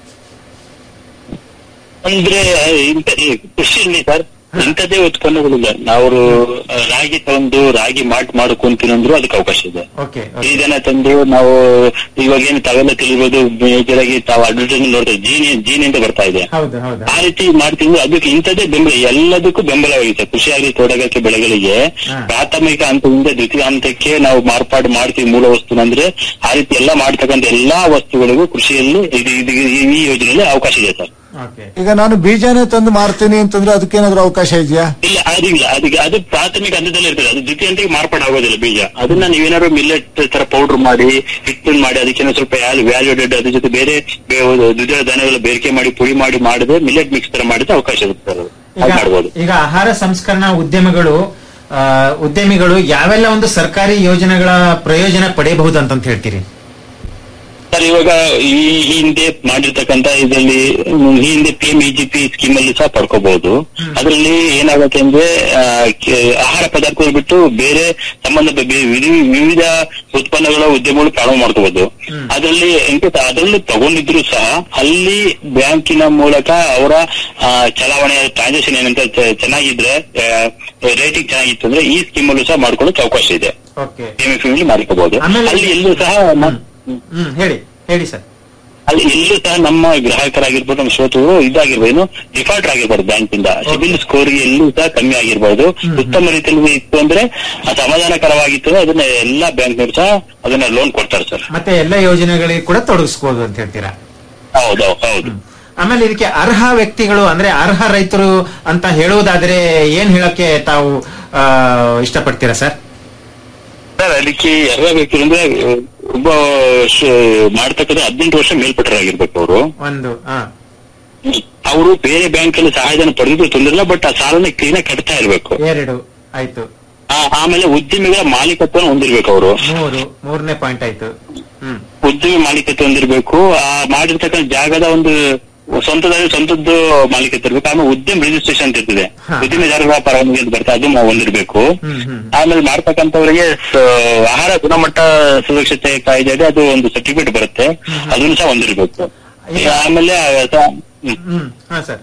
ಅಂದ್ರೆ ಇಂಥ ಈ ಕೃಷಿಯಲ್ಲಿ ಸರ್ ಇಂಥದ್ದೇ ಉತ್ಪನ್ನಗಳಿಲ್ಲ ನಾವು ರಾಗಿ ತಂದು ರಾಗಿ ಮಾಟ್ ಮಾಡ್ಕೊಂತೀನಂದ್ರು ಅದಕ್ಕೆ ಅವಕಾಶ ಇದೆ ಓಕೆ ಇದನ್ನ ತಂದು ನಾವು ಇವಾಗ ಏನು ತಾವೆಲ್ಲ ತಿಳಿಬೋದು ಮೇಜರಾಗಿ ತಾವು ಅಡ್ವರ್ಟೈಸ್ಮೆಂಟ್ ನೋಡ್ತಾರೆ ಜೀನಿ ಜೀನಿ ಅಂತ ಬರ್ತಾ ಇದೆ ಹೌದು ಹೌದು ಆ ರೀತಿ ಮಾಡ್ತೀವಿ ಅದಕ್ಕೆ ಇಂಥದ್ದೇ ಬೆಂಬಲ ಎಲ್ಲದಕ್ಕೂ ಬೆಂಬಲವಾಗಿದೆ ಕೃಷಿ ಆಗಲಿ ತೋಟಗಾರಿಕೆ ಬೆಳೆಗಳಿಗೆ ಪ್ರಾಥಮಿಕ ಹಂತದಿಂದ ದ್ವಿತೀಯ ಹಂತಕ್ಕೆ ನಾವು ಮಾರ್ಪಾಡು ಮಾಡ್ತೀವಿ ಮೂಲ ವಸ್ತು ಅಂದ್ರೆ ಆ ರೀತಿ ಎಲ್ಲ ಮಾಡ್ತಕ್ಕಂಥ ಎಲ್ಲಾ ವಸ್ತುಗಳಿಗೂ ಕೃಷಿಯಲ್ಲಿ ಇದು ಇದು ಈ- ಈ ಯೋಜನೆಯಲ್ಲಿ ಅವಕಾಶ ಇದೆ ಸರ್ ಈಗ ನಾನು ಬೀಜನೇ ತಂದು ಮಾರ್ತೀನಿ ಅಂತಂದ್ರೆ ಅದಕ್ಕೇನಾದ್ರೂ ಅವಕಾಶ ಇದೆಯಾ ಇಲ್ಲ ಅದಿಲ್ಲ ಅದಕ್ಕೆ ಅದು ಪ್ರಾಥಮಿಕ ಹಂತದಲ್ಲಿ ಇರ್ತದೆ ಅದು ದ್ವಿತೀಯ ಹಂತಕ್ಕೆ ಮಾರ್ಪಾಡು ಆಗೋದಿಲ್ಲ ಬೀಜ ಅದನ್ನ ನೀವೇನಾದ್ರು ಮಿಲ್ಲೆಟ್ ತರ ಪೌಡರ್ ಮಾಡಿ ಹಿಟ್ಟನ್ನು ಮಾಡಿ ಅದಕ್ಕೇನೋ ಸ್ವಲ್ಪ ವ್ಯಾಲ್ಯೂಡೆಡ್ ಅದ್ರ ಜೊತೆ ಬೇರೆ ಬೇ- ದ್ವಿದಳ ಧಾನ್ಯಗಳ ಬೇರಿಕೆ ಮಾಡಿ ಪುಡಿ ಮಾಡಿ ಮಾಡಿದ್ರೆ ಮಿಲ್ಲೆಟ್ ಮಿಕ್ಸ್ ತರ ಮಾಡಿದ್ರೆ ಅವಕಾಶ ಇರುತ್ತೆ ಸರ್ ಅದು. ಅದು ಈಗ ಮಾಡ್ಬೋದು ಈಗ ಆಹಾರ ಸಂಸ್ಕರಣಾ ಉದ್ಯಮಗಳು ಆ, ಉದ್ಯಮಿಗಳು ಯಾವೆಲ್ಲ ಒಂದು ಸರ್ಕಾರಿ ಯೋಜನೆಗಳ ಪ್ರಯೋಜನ ಪಡೆಯಬಹುದು ಅಂತಂತ ಹೇಳ್ತೀರಿ ಸರ್ ಇವಾಗ ಈ ಈ ಹಿಂದೆ ಮಾಡಿರ್ತಕ್ಕಂತ ಇದರಲ್ಲಿ ಹ್ಮ್, ಈ ಹಿಂದೆ ಪಿ ಎಂ ಇ ಸ್ಕೀಮ್ ಅಲ್ಲಿ ಸಹ ಪಡ್ಕೋಬಹುದು ಅದರಲ್ಲಿ ಏನಾಗುತ್ತೆ ಅಂದ್ರೆ ಆ, ಕೆ- ಆಹಾರ ಪದಾರ್ಥಗಳು ಬಿಟ್ಟು ಬೇರೆ ಸಂಬಂಧ ಬೆ- ವಿಧಿ- ವಿವಿಧ ಉತ್ಪನ್ನಗಳ ಉದ್ಯಮಗಳು ಪ್ರಾರಂಭ ಮಾಡ್ಕೋಬಹುದು ಅದರಲ್ಲಿ ಇನ್ಕೇಸ್ ಅದರಲ್ಲಿ ತಗೊಂಡಿದ್ರು ಸಹ ಅಲ್ಲಿ ಬ್ಯಾಂಕಿನ ಮೂಲಕ ಅವರ ಆ, ಚಲಾವಣೆ ಟ್ರಾನ್ಸಾಕ್ಷನ್ ಏನಂತ ಚ- ಚೆನ್ನಾಗಿದ್ರೆ ರೇಟಿಂಗ್ ಚೆನ್ನಾಗಿತ್ತು ಅಂದ್ರೆ ಈ ಸ್ಕೀಮ್ ಅಲ್ಲೂ ಸಹ ಮಾಡ್ಕೊಳ್ಳೋಕೆ ಅವಕಾಶ ಇದೆ ಓಕೆ ಪಿ ಎಂ ಮಾಡ್ಕೋಬಹುದು ಅಲ್ಲಿ ಎಲ್ಲೂ ಸಹ ನ- ಹ್ಮ್ ಹೇಳಿ ಹೇಳಿ ಸರ್ ಅಲ್ಲಿ ಎಲ್ಲೂ ಸಹ ನಮ್ಮ ಗ್ರಾಹಕರಾಗಿರ್ಬೋದು ನಮ್ಮ ಶ್ರೋತರು ಇದಾಗಿರ್ಬೋದು ಏನು ಡಿಫಾಲ್ಟ್ ಆಗಿರ್ಬಾರ್ದು ಬ್ಯಾಂಕ್ ಇಂದ ಸಿಬಿಲ್ ಸ್ಕೋರ್ ಎಲ್ಲೂ ಸಹ ಕಮ್ಮಿ ಆಗಿರ್ಬೋದು ಉತ್ತಮ ರೀತಿಯಲ್ಲಿ ಇತ್ತು ಅಂದ್ರೆ ಅದು ಸಮಾಧಾನಕರವಾಗಿತ್ತು ಅಂದ್ರೆ ಅದನ್ನ ಎಲ್ಲಾ ಬ್ಯಾಂಕ್ನವರು ಸಹ ಅದನ್ನ ಲೋನ್ ಕೊಡ್ತಾರೆ ಸರ್ ಮತ್ತೆ ಎಲ್ಲ ಯೋಜನೆಗಳಿಗೆ ಕೂಡ ತೊಡಗಿಸ್ಬೋದು ಅಂತ ಹೇಳ್ತೀರಾ ಹೌದು ಹೌದು ಆಮೇಲೆ ಇದಕ್ಕೆ ಅರ್ಹ ವ್ಯಕ್ತಿಗಳು ಅಂದ್ರೆ ಅರ್ಹ ರೈತರು ಅಂತ ಹೇಳುವುದಾದ್ರೆ ಏನ್ ಹೇಳಕ್ಕೆ ತಾವು ಆ, ಇಷ್ಟಪಡ್ತೀರಾ ಸರ್ ಸರ್ ಅದಕ್ಕೆ ಎಲ್ಲ ವ್ಯಕ್ತಿ ಅಂದ್ರೆ ಒಬ್ಬ ಶ- ಮಾಡ್ತಕ್ಕಂಥ ಹದಿನೆಂಟು ವರ್ಷ ಮೇಲ್ಪಟ್ಟರಾಗಿರ್ಬೇಕು ಅವರು ಒಂದು ಹಾ ಅವರು ಬೇರೆ ಬ್ಯಾಂಕ್ ಅಲ್ಲಿ ಸಹಾಯಧನ ಪಡೆದಿದ್ರು ತೊಂದ್ರೆ ಇಲ್ಲ ಬಟ್ ಆ ಸಾಲನ ಕ್ಲೀನ್ ಆಗಿ ಕಟ್ತಾ ಇರ್ಬೇಕು ಎರಡು ಆಯ್ತು ಆ- ಆಮೇಲೆ ಉದ್ಯಮಿಗಳ ಮಾಲೀಕತ್ವನ ಹೊಂದಿರ್ಬೇಕು ಅವರು ಮೂರು ಮೂರನೇ ಪಾಯಿಂಟ್ ಆಯ್ತು ಹ್ಮ್ ಉದ್ಯಮಿ ಮಾಲೀಕತ್ವ ಹೊಂದಿರ್ಬೇಕು ಆ ಮಾಡಿರ್ತಕ್ಕಂಥ ಜಾಗದ ಒಂದು ಸ್ವಂತದ ಸ್ವಂತದ್ದು ಮಾಲೀಕತ್ವ ಇರ್ಬೇಕು ಆಮೇಲೆ ಉದ್ಯಮ ರಿಜಿಸ್ಟ್ರೇಷನ್ ಅಂತ ಇರ್ತದೆ ಉದ್ಯಮಿದಾರರ ಪರವಾನಗಿ ಅಂತ ಬರ್ತದೆ ಅದು ಮ- ಹೊಂದಿರ್ಬೇಕು ಹ್ಮ್ ಹ್ಮ್ ಆಮೇಲೆ ಮಾಡ್ತಕ್ಕಂಥವರಿಗೆ ಸ- ಆಹಾರ ಗುಣಮಟ್ಟ ಸುರಕ್ಷತೆ ಕಾಯ್ದೆ ಇದೆ ಅದು ಒಂದು ಸರ್ಟಿಫಿಕೇಟ್ ಬರುತ್ತೆ ಅದನ್ನು ಸಹ ಹೊಂದಿರ್ಬೇಕು ಆಮೇಲೆ ಆ ಸ- ಹ್ಮ್. ಹ್ಮ್ ಹಾ ಸರ್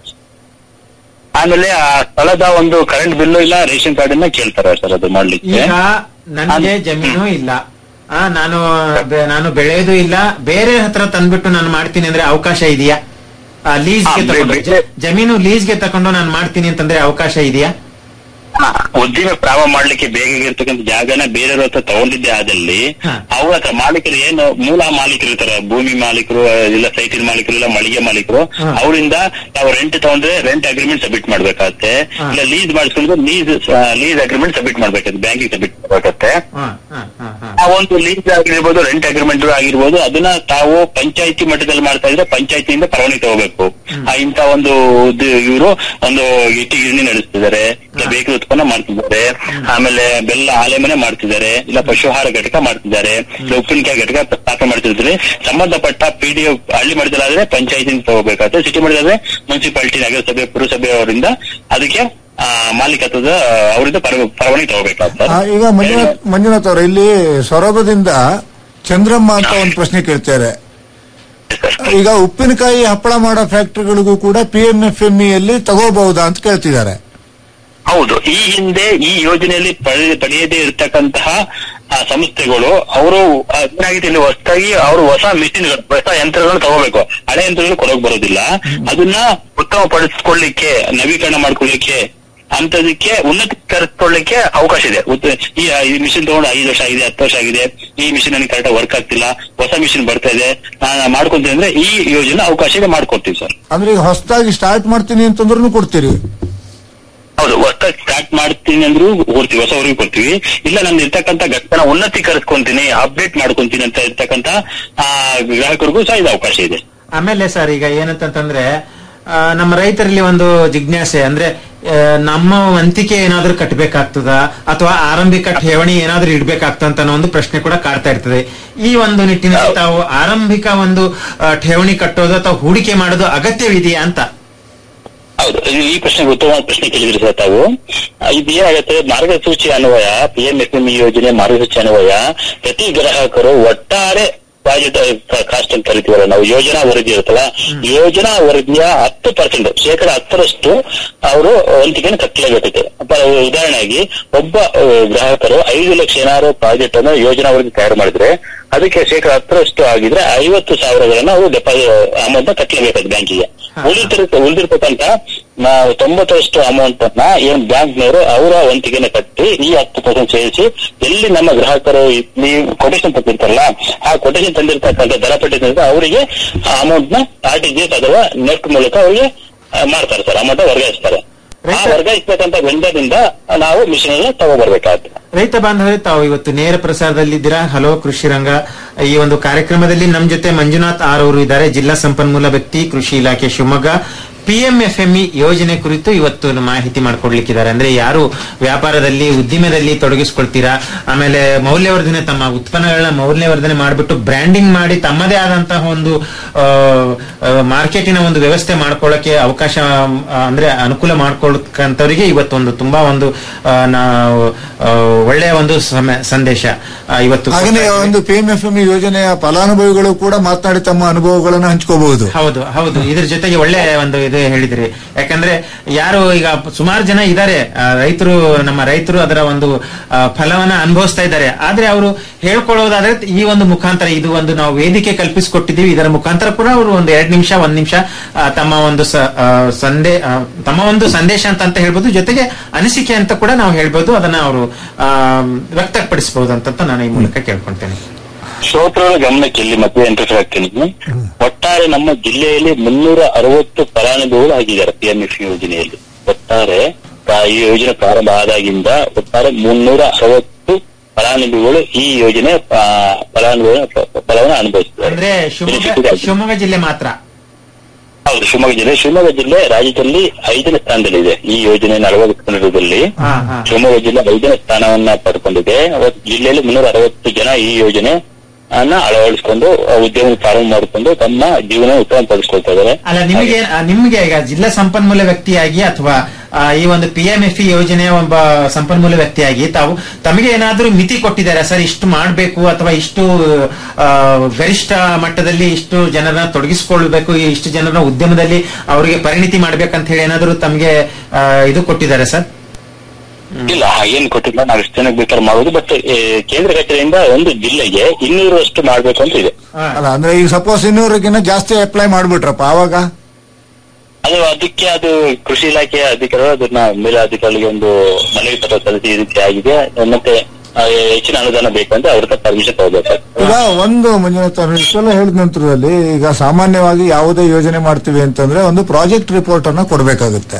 ಆಮೇಲೆ ಆ ಸ್ಥಳದ ಒಂದು ಕರೆಂಟ್ ಬಿಲ್ಲು ಇಲ್ಲ ರೇಷನ್ ಕಾರ್ಡ್ ಅನ್ನ ಕೇಳ್ತಾರೆ ಸರ್ ಅದು ಮಾಡ್ಲಿಕ್ಕೆ ಈಗ ನನಗೆ ಜಮೀನು ಇಲ್ಲ ಆ ನಾನು ಬೆ- ನಾನು ಬೆಳೆಯೋದು ಇಲ್ಲ ಬೇರೆ ಹತ್ರ ತಂದ್ಬಿಟ್ಟು ನಾನು ಮಾಡ್ತೀನಿ ಅಂದ್ರೆ ಅವಕಾಶ ಇದೆಯಾ ಲೀಸ್ಗೆ ತಗೊಂಡು ಜ- ಜಮೀನು ಲೀಸ್ಗೆ ತಕೊಂಡು ನಾನು ಮಾಡ್ತೀನಿ ಅಂತಂದ್ರೆ ಅವಕಾಶ ಇದೆಯಾ ಉದ್ದಿಮೆ ಪ್ರಾರಂಭ ಮಾಡ್ಲಿಕ್ಕೆ ಬೇಕಾಗಿರ್ತಕ್ಕಂಥ ಜಾಗನ ಬೇರೆಯವ್ರ ಹತ್ರ ತಗೊಂಡಿದ್ದೆ ಆದಲ್ಲಿ ಅವ್ರ ಹತ್ರ ಮಾಲೀಕರು ಏನು ಮೂಲ ಮಾಲೀಕರು ಇರ್ತಾರೆ ಭೂಮಿ ಮಾಲೀಕರು ಇಲ್ಲ ಸೈಟಿನ ಮಾಲೀಕರು ಇಲ್ಲ ಮಳಿಗೆ ಮಾಲೀಕರು ಅವರಿಂದ ನಾವು ರೆಂಟ್ ತಗೊಂಡ್ರೆ ರೆಂಟ್ ಅಗ್ರಿಮೆಂಟ್ ಸಬ್ಮಿಟ್ ಮಾಡ್ಬೇಕಾಗತ್ತೆ ಇಲ್ಲ ಲೀಸ್ ಮಾಡಿಸ್ಕೊಂಡ್ರೆ ಲೀಸ್ ಲೀಸ್ ಅಗ್ರಿಮೆಂಟ್ ಸಬ್ಮಿಟ್ ಮಾಡ್ಬೇಕಾಗುತ್ತೆ ಬ್ಯಾಂಕಿಗೆ ಸಬ್ಮಿಟ್ ಮಾಡ್ಬೇಕಾಗತ್ತೆ ಹಾ, ಹಾ, ಹಾ, ಹಾ. ಆ ಒಂದು ಲೀಸ್ ಆಗಿರ್ಬೋದು ರೆಂಟ್ ಅಗ್ರಿಮೆಂಟ್ ಆಗಿರ್ಬೋದು ಅದನ್ನ ತಾವು ಪಂಚಾಯತಿ ಮಟ್ಟದಲ್ಲಿ ಮಾಡ್ತಾ ಇದ್ರೆ ಪಂಚಾಯತಿಯಿಂದ ಪರವಾನಗಿ ತಗೋಬೇಕು ಆ ಇಂತ ಒಂದು ಇವರು ಒಂದು ಇಟ್ಟಿ ಗಿರಣಿ ನಡೆಸ್ತಿದ್ದಾರೆ ಇಲ್ಲ ಬೇಕರಿ ಉತ್ಪನ್ನ ಮಾಡ್ತಿದ್ದಾರೆ ಆಮೇಲೆ ಬೆಲ್ಲ ಆಲೆ ಮನೆ ಮಾಡ್ತಿದ್ದಾರೆ ಇಲ್ಲ ಪಶುಹಾರ ಘಟಕ ಮಾಡ್ತಿದ್ದಾರೆ ಇಲ್ಲ ಉಪ್ಪಿನಕಾಯಿ ಘಟಕ ಸ್ಥಾಪನೆ ಮಾಡ್ತಿದ್ರೆ ಸಂಬಂಧಪಟ್ಟ ಪಿ ಡಿ ಹಳ್ಳಿ ಮಟ್ಟದಲ್ಲಾದ್ರೆ ಪಂಚಾಯತಿಯಿಂದ ತಗೋಬೇಕಾಗುತ್ತೆ ಸಿಟಿ ಮಟ್ಟದಾದ್ರೆ ಮುನ್ಸಿಪಾಲಿಟಿ ನಗರಸಭೆ ಪುರಸಭೆ ಅವರಿಂದ ಅದಕ್ಕೆ ಆ, ಮಾಲೀಕತ್ವದ ಅವರಿಂದ ಪರ- ಪರವಾನಗಿ ತಗೋಬೇಕಾಗ್ತದೆ ಆ, ಈಗ ಮಂಜುನಾಥ್ ಮಂಜುನಾಥ್ ಅವರು ಇಲ್ಲಿ ಸೊರಬದಿಂದ ಚಂದ್ರಮ್ಮ ಅಂತ ಒಂದು ಪ್ರಶ್ನೆ ಕೇಳ್ತಾರೆ ಸರ್ ಈಗ ಉಪ್ಪಿನಕಾಯಿ ಹಪ್ಪಳ ಮಾಡೋ ಫ್ಯಾಕ್ಟರಿಗಳಿಗೂ ಕೂಡ ಪಿ ಎಂ ಎಫ್ ಎಂ ಯಲ್ಲಿ ತಗೋಬಹುದಾ ಅಂತ ಕೇಳ್ತಿದ್ದಾರೆ ಹೌದು ಈ ಹಿಂದೆ ಈ ಯೋಜನೆಯಲ್ಲಿ ಪಡೆ- ಪಡೆಯದೇ ಇರತಕ್ಕಂತಹ ಆ, ಸಂಸ್ಥೆಗಳು ಅವರು ಏನಾಗಿದೆ ಇಲ್ಲಿ ಹೊಸದಾಗಿ ಅವರು ಹೊಸ ಮಿಷಿನ್ಗಳು ಹೊಸ ಯಂತ್ರಗಳನ್ನು ತಗೋಬೇಕು ಹಳೆ ಯಂತ್ರಗಳು ಕೊಡೋಕ್ ಬರೋದಿಲ್ಲ ಅದನ್ನ ಉತ್ತಮಪಡಿಸ್ಕೊಳ್ಳಿಕ್ಕೆ ನವೀಕರಣ ಮಾಡ್ಕೊಳ್ಳಿಕ್ಕೆ ಅಂತದಕ್ಕೆ ಉನ್ನತೀಕರಿಸ್ಕೊಳ್ಳಿಕ್ಕೆ ಅವಕಾಶ ಇದೆ ಉತ್ತ- ಈ ಈ ಮಿಷಿನ್ ತಗೊಂಡು ಐದು ವರ್ಷ ಆಗಿದೆ ಹತ್ತು ವರ್ಷ ಆಗಿದೆ ಈ ಮಿಷಿನ್ ನನಗೆ ಕರೆಕ್ಟ್ ವರ್ಕ್ ಆಗ್ತಿಲ್ಲ ಹೊಸ ಮಿಷಿನ್ ಬರ್ತಾ ಇದೆ ನಾನು ಮಾಡ್ಕೊಂತೀನಿ ಅಂದ್ರೆ ಈ ಯೋಜನೆ ಅವಕಾಶ ಇದೆ ಮಾಡ್ಕೊಡ್ತೀವಿ ಸರ್ ಅಂದ್ರೆ ಈಗ ಹೊಸದಾಗಿ ಸ್ಟಾರ್ಟ್ ಮಾಡ್ತೀನಿ ಅಂತಂದ್ರೂ ಕೊಡ್ತೀರಿ ಹೌದು ಹೊಸದಾಗಿ ಸ್ಟಾರ್ಟ್ ಮಾಡ್ತೀನಿ ಅಂದ್ರೂ ಕೊಡ್ತೀವಿ ಹೊಸವರಿಗೂ ಕೊಡ್ತೀವಿ ಇಲ್ಲ ನಾನು ಇರ್ತಕ್ಕಂಥ ಘಟಕನ ಉನ್ನತೀಕರಿಸ್ಕೊಂತೀನಿ ಅಪ್ಡೇಟ್ ಮಾಡ್ಕೊಂತೀನಿ ಅಂತ ಇರ್ತಕ್ಕಂಥ ಆ, ಗ್ರಾಹಕರಿಗೂ ಸಹ ಇದು ಅವಕಾಶ ಇದೆ ಆಮೇಲೆ ಸರ್ ಈಗ ಏನಂತಂದ್ರೆ ಆ, ನಮ್ಮ ರೈತರಲ್ಲಿ ಒಂದು ಜಿಜ್ಞಾಸೆ ಅಂದ್ರೆ ಆ, ನಮ್ಮ ವಂತಿಕೆ ಏನಾದ್ರೂ ಕಟ್ಟಬೇಕಾಗ್ತದ ಅಥವಾ ಆರಂಭಿಕ ಠೇವಣಿ ಏನಾದ್ರೂ ಇಡ್ಬೇಕಾಗ್ತದ ಅಂತ ಅನ್ನೋ ಒಂದು ಪ್ರಶ್ನೆ ಕೂಡ ಕಾಡ್ತಾ ಇರ್ತದೆ ಈ ಒಂದು ನಿಟ್ಟಿನಲ್ಲಿ ತಾವು ಆರಂಭಿಕ ಒಂದು ಆ, ಠೇವಣಿ ಕಟ್ಟೋದು ಅಥವಾ ಹೂಡಿಕೆ ಮಾಡೋದು ಅಗತ್ಯವಿದೆಯಾ ಅಂತ ಹೌದು ಈ- ಈ ಪ್ರಶ್ನೆ ಉತ್ತಮವಾದ ಪ್ರಶ್ನೆ ಕೇಳಿದ್ರಿ ಸರ್ ತಾವು ಆ, ಇದು ಏನಾಗುತ್ತೆ ಮಾರ್ಗಸೂಚಿ ಅನ್ವಯ ಪಿ ಎಂ ಎಫ್ ಎಂ ಯೋಜನೆ ಮಾರ್ಗಸೂಚಿ ಅನ್ವಯ ಪ್ರತಿ ಗ್ರಾಹಕರು ಒಟ್ಟಾರೆ ಪ್ರಾಜೆಕ್ಟ್ ಕಾಸ್ಟ್ ಅಂತ ಕರಿತೀವಲ್ಲ ನಾವು ಯೋಜನಾ ವರದಿ ಇರುತ್ತಲ್ಲ ಯೋಜನಾ ವರದಿಯ ಹತ್ತು ಪರ್ಸೆಂಟ್ ಶೇಕಡ ಹತ್ತರಷ್ಟು ಅವರು ವಂತಿಗೆಯನ್ನು ಕಟ್ಟಲೇಬೇಕಾಗುತ್ತೆ ಅಪ್ಪ, ಉದಾಹರಣೆಯಾಗಿ ಒಬ್ಬ ಆ, ಗ್ರಾಹಕರು ಐದು ಲಕ್ಷ ಏನಾದ್ರು ಪ್ರಾಜೆಕ್ಟ್ ಅನ್ನು ಯೋಜನಾ ವರದಿ ತಯಾರು ಮಾಡಿದ್ರೆ ಅದಕ್ಕೆ ಶೇಕಡ ಹತ್ತರಷ್ಟು ಆಗಿದ್ರೆ ಐವತ್ತು ಸಾವಿರಗಳನ್ನ ಅವರು ಡೆಪಾಸಿಟ್ ಅಮೌಂಟ್ ಕಟ್ಟಲೇಬೇಕಾಗುತ್ತೆ ಬ್ಯಾಂಕಿಗೆ ಉಳಿದಿರ್ತ ಉಳಿದಿರ್ತಕ್ಕಂತ ನಾವು ತೊಂಬತ್ತರಷ್ಟು ಅಮೌಂಟ್ ಅನ್ನ ಏನ್ ಬ್ಯಾಂಕ್ನವರು ಅವರ ವಂತಿಗೆನ ಕಟ್ಟಿ ಈ ಹತ್ತು ಪರ್ಸೆಂಟ್ ಸೇರಿಸಿ ಎಲ್ಲಿ ನಮ್ಮ ಗ್ರಾಹಕರು ಇಲ್ಲಿ ಕೊಟೇಶನ್ ತಂದಿರ್ತಾರಲ್ಲ ಆ ಕೊಟೇಶನ್ ತಂದಿರ್ತಕ್ಕಂಥ ದರ ಪಟ್ಟಿ ತಂದಿದ್ರೆ ಅವರಿಗೆ ಆ ಅಮೌಂಟ್ ನ ಆರ್ ಟಿ ಜಿ ಎಸ್ ಅಥವಾ ನೆಟ್ ಮೂಲಕ ಅವರಿಗೆ ಆ, ಮಾಡ್ತಾರೆ ಸರ್ ಅಮೌಂಟ್ ವರ್ಗಾಯಿಸ್ತಾರೆ ಆ ವರ್ಗಾಯಿಸಬೇಕಂತ ವೆಂಡರ್ನಿಂದ ನಾವು ಮಿಷನ್ ಅನ್ನ ತಗೋಬರ್ಬೇಕಾಗುತ್ತೆ ರೈತ ಬಾಂಧವರೇ ತಾವು ಇವತ್ತು ನೇರ ಪ್ರಸಾರದಲ್ಲಿದ್ದೀರಾ ಹಲೋ ಕೃಷಿ ರಂಗ ಈ ಒಂದು ಕಾರ್ಯಕ್ರಮದಲ್ಲಿ ನಮ್ಮ ಜೊತೆ ಮಂಜುನಾಥ್ ಆರ್ ಅವರು ಇದ್ದಾರೆ ಜಿಲ್ಲಾ ಸಂಪನ್ಮೂಲ ವ್ಯಕ್ತಿ ಕೃಷಿ ಇಲಾಖೆ ಶಿವಮೊಗ್ಗ ಪಿಎಂಎಫ್ಎಂಇ ಯೋಜನೆ ಕುರಿತು ಇವತ್ತು ಮಾಹಿತಿ ಮಾಡ್ಕೊಡ್ಲಿಕ್ಕಿದ್ದಾರೆ ಅಂದ್ರೆ ಯಾರು ವ್ಯಾಪಾರದಲ್ಲಿ ಉದ್ದಿಮೆದಲ್ಲಿ ತೊಡಗಿಸ್ಕೊಳ್ತೀರಾ ಆಮೇಲೆ ಮೌಲ್ಯವರ್ಧನೆ ತಮ್ಮ ಉತ್ಪನ್ನಗಳನ್ನ ಮೌಲ್ಯವರ್ಧನೆ ಮಾಡಿಬಿಟ್ಟು ಬ್ರ್ಯಾಂಡಿಂಗ್ ಮಾಡಿ ತಮ್ಮದೇ ಆದಂತಹ ಒಂದು ಮಾರ್ಕೆಟಿನ ಒಂದು ವ್ಯವಸ್ಥೆ ಮಾಡ್ಕೊಳ್ಳಕ್ಕೆ ಅವಕಾಶ ಆ, ಅಂದ್ರೆ ಅನುಕೂಲ ಮಾಡ್ಕೊಳ್ಳಕ್ಕಂಥವರಿಗೆ ಇವತ್ತೊಂದು ತುಂಬಾ ಒಂದು ಆ, ನಾವು ಆ, ಒಳ್ಳೆಯ ಒಂದು ಸಮ- ಸಂದೇಶ ಆ, ಇವತ್ತು ಹಾಗೇನೆ ಒಂದು ಪಿ ಎಂ ಎಫ್ ಎಂ ಯೋಜನೆಯ ಫಲಾನುಭವಿಗಳು ಕೂಡ ಮಾತನಾಡಿ ತಮ್ಮ ಅನುಭವಗಳನ್ನು ಹಂಚ್ಕೋಬಹುದು ಹೌದು ಹೌದು ಇದ್ರ ಜೊತೆಗೆ ಒಳ್ಳೆ ಒಂದು ಇದು ಹೇಳಿದ್ರಿ ಯಾಕಂದ್ರೆ ಯಾರು ಈಗ ಸುಮಾರು ಜನ ಇದ್ದಾರೆ ರೈತರು ನಮ್ಮ ರೈತರು ಅದರ ಒಂದು ಆ, ಫಲವನ್ನ ಅನುಭವಿಸ್ತಾ ಇದ್ದಾರೆ ಆದ್ರೆ ಅವರು ಹೇಳ್ಕೊಳ್ಳೋದಾದ್ರೆ ಈ ಒಂದು ಮುಖಾಂತರ ಇದು ಒಂದು ನಾವು ವೇದಿಕೆ ಕಲ್ಪಿಸಿಕೊಟ್ಟಿದ್ದೀವಿ ಇದರ ಮುಖಾಂತರ ಕೂಡ ಅವರು ಒಂದು ಎರಡ್ ನಿಮಿಷ ಒಂದ್ ನಿಮಿಷ ಆ, ತಮ್ಮ ಒಂದು ಸ- ಆ, ಸಂದೇ ಆ, ತಮ್ಮ ಒಂದು ಸಂದೇಶ ಅಂತ ಅಂತ ಹೇಳ್ಬೋದು ಜೊತೆಗೆ ಅನಿಸಿಕೆ ಅಂತ ಕೂಡ ನಾವು ಹೇಳ್ಬೋದು ಅದನ್ನ ಅವರು ವ್ಯಕ್ತಪಡಿಸಬಹುದು ಅಂತ ನಾನು ಈ ಮೂಲಕ ಕೇಳ್ಕೊಳ್ತೇನೆ ಶ್ರೋತೃಗಳ ಗಮನಕ್ಕೆ ಇಲ್ಲಿ ಮತ್ತೆ ಎಂಟರ್ ಆಗ್ತೀನಿ ಒಟ್ಟಾರೆ ನಮ್ಮ ಜಿಲ್ಲೆಯಲ್ಲಿ ಮುನ್ನೂರ ಅರವತ್ತು ಫಲಾನುಭವಿಗಳು ಆಗಿದ್ದಾರೆ ಪಿ ಎಂ ಎಫ್ ಯೋಜನೆಯಲ್ಲಿ ಒಟ್ಟಾರೆ ಪ್ರಾ- ಈ ಯೋಜನೆ ಪ್ರಾರಂಭ ಆದಾಗಿಂದ ಒಟ್ಟಾರೆ ಮುನ್ನೂರ ಅರವತ್ತು ಫಲಾನುಭವಿಗಳು ಈ ಯೋಜನೆ ಆ, ಫಲಾನುಭವಿ ಫಲವನ್ನು ಅನುಭವಿಸಿದ್ದಾರೆ ಅಂದ್ರೆ ಶಿವಮೊಗ್ಗ ಶಿವಮೊಗ್ಗ ಜಿಲ್ಲೆ ಮಾತ್ರ ಹೌದು ಶಿವಮೊಗ್ಗ ಜಿಲ್ಲೆ ಶಿವಮೊಗ್ಗ ಜಿಲ್ಲೆ ರಾಜ್ಯದಲ್ಲಿ ಐದನೇ ಸ್ಥಾನದಲ್ಲಿದೆ ಈ ಯೋಜನೆ ಅಳವಡಿಸಿಕೊಂಡಿರುವುದರಲ್ಲಿ ಹಾ ಹಾ ಶಿವಮೊಗ್ಗ ಜಿಲ್ಲೆ ಐದನೇ ಸ್ಥಾನವನ್ನ ಪಡ್ಕೊಂಡಿದೆ ಅವತ್ತು ಜಿಲ್ಲೆಯಲ್ಲಿ ಮುನ್ನೂರ ಅರವತ್ತು ಜನ ಈ ಯೋಜನೆ ಅನ್ನ ಅಳವಡಿಸಿಕೊಂಡು ಆ, ಉದ್ಯಮ ಪ್ರಾರಂಭ ಮಾಡಿಕೊಂಡು ತಮ್ಮ ಜೀವನ ಉತ್ತಮಪಡಿಸ್ಕೊಳ್ತಾ ಇದ್ದಾರೆ ಅಲ್ಲ ನಿಮಗೆ ಆ, ನಿಮ್ಗೆ ಈಗ ಜಿಲ್ಲಾ ಸಂಪನ್ಮೂಲ ವ್ಯಕ್ತಿಯಾಗಿ ಅಥವಾ ಆ, ಈ ಒಂದು ಪಿ ಎಂ ಎಫ್ ಯೋಜನೆಯ ಒಬ್ಬ ಸಂಪನ್ಮೂಲ ವ್ಯಕ್ತಿಯಾಗಿ ತಾವು ತಮಗೆ ಏನಾದ್ರೂ ಮಿತಿ ಕೊಟ್ಟಿದ್ದಾರೆ ಸರ್ ಇಷ್ಟು ಮಾಡಬೇಕು ಅಥವಾ ಇಷ್ಟು ಆ, ಗರಿಷ್ಠ ಮಟ್ಟದಲ್ಲಿ ಇಷ್ಟು ಜನರನ್ನ ತೊಡಗಿಸಿಕೊಳ್ಬೇಕು ಇಷ್ಟು ಜನರನ್ನ ಉದ್ಯಮದಲ್ಲಿ ಅವರಿಗೆ ಪರಿಣಿತಿ ಮಾಡ್ಬೇಕಂತ ಹೇಳಿ ಏನಾದ್ರೂ ತಮಗೆ ಆ, ಇದು ಕೊಟ್ಟಿದ್ದಾರೆ ಸರ್ ಇಲ್ಲ ಹಾಗೇನ್ ಕೊಟ್ಟಿಲ್ಲ ನಾವು ಎಷ್ಟು ಜನಕ್ಕೆ ಬೇಕಾದ್ರೆ ಮಾಡುದು ಬಟ್ ಕೇಂದ್ರ ಕಚೇರಿಯಿಂದ ಒಂದು ಜಿಲ್ಲೆಗೆ ಇನ್ನೂರಷ್ಟು ಮಾಡ್ಬೇಕು ಅಂತ ಇದೆ ಅಲ್ಲ ಅಂದ್ರೆ ಈಗ ಸಪೋಸ್ ಇನ್ನೂರಕ್ಕಿಂತ ಜಾಸ್ತಿ ಅಪ್ಲೈ ಮಾಡ್ಬಿಟ್ರಪ್ಪ ಆವಾಗ ಅದು ಅದಕ್ಕೆ ಅದು ಕೃಷಿ ಇಲಾಖೆಯ ಅಧಿಕಾರಿಗಳು ಅದನ್ನ ಮೇಲಾಧಿಕಾರಿಗಳಿಗೆ ಒಂದು ಮನವಿ ಪತ್ರ ಸಲ್ಲಿಸಿ ಈ ರೀತಿ ಆಗಿದೆ ಮತ್ತೆ ಆ, ಹೆಚ್ಚಿನ ಅನುದಾನ ಬೇಕು ಅಂತ ಅವ್ರ ಹತ್ರ ಪರ್ಮಿಷನ್ ತಗೋಬೇಕಾಗ್ತದೆ ಈಗ ಒಂದು ಮಂಜುನಾಥ್ ಅವ್ರು ಇಷ್ಟೆಲ್ಲ ಹೇಳಿದ ನಂತರದಲ್ಲಿ ಈಗ ಸಾಮಾನ್ಯವಾಗಿ ಯಾವುದೇ ಯೋಜನೆ ಮಾಡ್ತೀವಿ ಅಂತಂದ್ರೆ ಒಂದು ಪ್ರಾಜೆಕ್ಟ್ ರಿಪೋರ್ಟ್ ಅನ್ನ ಕೊಡ್ಬೇಕಾಗುತ್ತೆ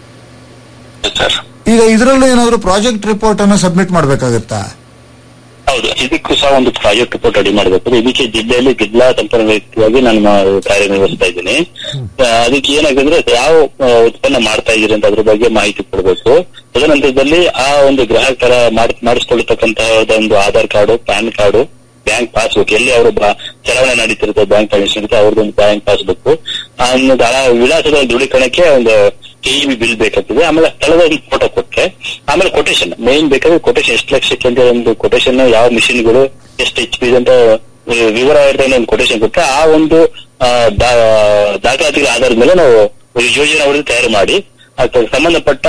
ಈಗ ಇದರಲ್ಲೂ ಏನಾದ್ರು ಪ್ರಾಜೆಕ್ಟ್ ರಿಪೋರ್ಟ್ ಅನ್ನ ಸಬ್ಮಿಟ್ ಮಾಡ್ಬೇಕಾಗುತ್ತಾ ಹೌದು ಇದಕ್ಕೂ ಸಹ ಒಂದು ಪ್ರಾಜೆಕ್ಟ್ ರಿಪೋರ್ಟ್ ರೆಡಿ ಮಾಡಬೇಕು ಇದಕ್ಕೆ ಜಿಲ್ಲೆಯಲ್ಲಿ ಜಿಲ್ಲಾ ಸಂಪನ್ಮೂಲ ವ್ಯಕ್ತಿಯಾಗಿ ನಾನು ಮಾ- ಕಾರ್ಯನಿರ್ವಹಿಸ್ತಾ ಇದ್ದೀನಿ ಆ, ಅದಕ್ಕೆ ಏನಾಗಿದೆ ಯಾವ ಆ, ಉತ್ಪನ್ನ ಮಾಡ್ತಾ ಇದ್ದೀರಿ ಅಂತ ಅದ್ರ ಬಗ್ಗೆ ಮಾಹಿತಿ ಕೊಡಬೇಕು ತದನಂತರದಲ್ಲಿ ಆ ಒಂದು ಗ್ರಾಹಕರ ಮಾಡ್- ಮಾಡಿಸ್ಕೊಳ್ತಕ್ಕಂತಹ ಒಂದು Aadhaar card PAN card bank passbook ಎಲ್ಲಿ ಅವರು ಚಲಾವಣೆ ನಡೀತಿರುತ್ತೆ ಬ್ಯಾಂಕ್ ಟ್ರಾನ್ಸಾಕ್ಷನ್ ಇರುತ್ತೆ ಅವ್ರದ್ದೊಂದು ಬ್ಯಾಂಕ್ ಪಾಸ್ಬುಕ್ ಆ ವಿಳಾಸದ ದೃಢೀಕರಣಕ್ಕೆ ಒಂದು ಕೆಇಬಿ ಬಿಲ್ ಬೇಕಾಗ್ತದೆ ಆಮೇಲೆ ಸ್ಥಳದ ಒಂದು ಫೋಟೋ ಕೊಟ್ಟರೆ ಆಮೇಲೆ ಕೊಟೇಶನ್ ಮೇನ್ ಬೇಕಾದ್ರೆ ಕೊಟೇಶನ್ ಎಷ್ಟು ಲಕ್ಷಕ್ಕೆ ಅಂತ ಒಂದು ಕೊಟೇಶನ್ ಯಾವ ಮಿಷಿನ್ಗಳು ಎಷ್ಟು ಎಚ್ ಪಿ ಅಂತ ಆ, ವಿವರ ಇರ್ತದೆ ಒಂದು ಕೊಟೇಶನ್ ಕೊಟ್ಟರೆ ಆ ಒಂದು ಆ, ದಾ- ದಾಖಲಾತಿಗಳ ಆಧಾರದ ಮೇಲೆ ನಾವು ಒಂದು ಯೋಜನೆ ಅವರಿಗೆ ತಯಾರು ಮಾಡಿ ಅದಕ್ಕೆ ಸಂಬಂಧಪಟ್ಟ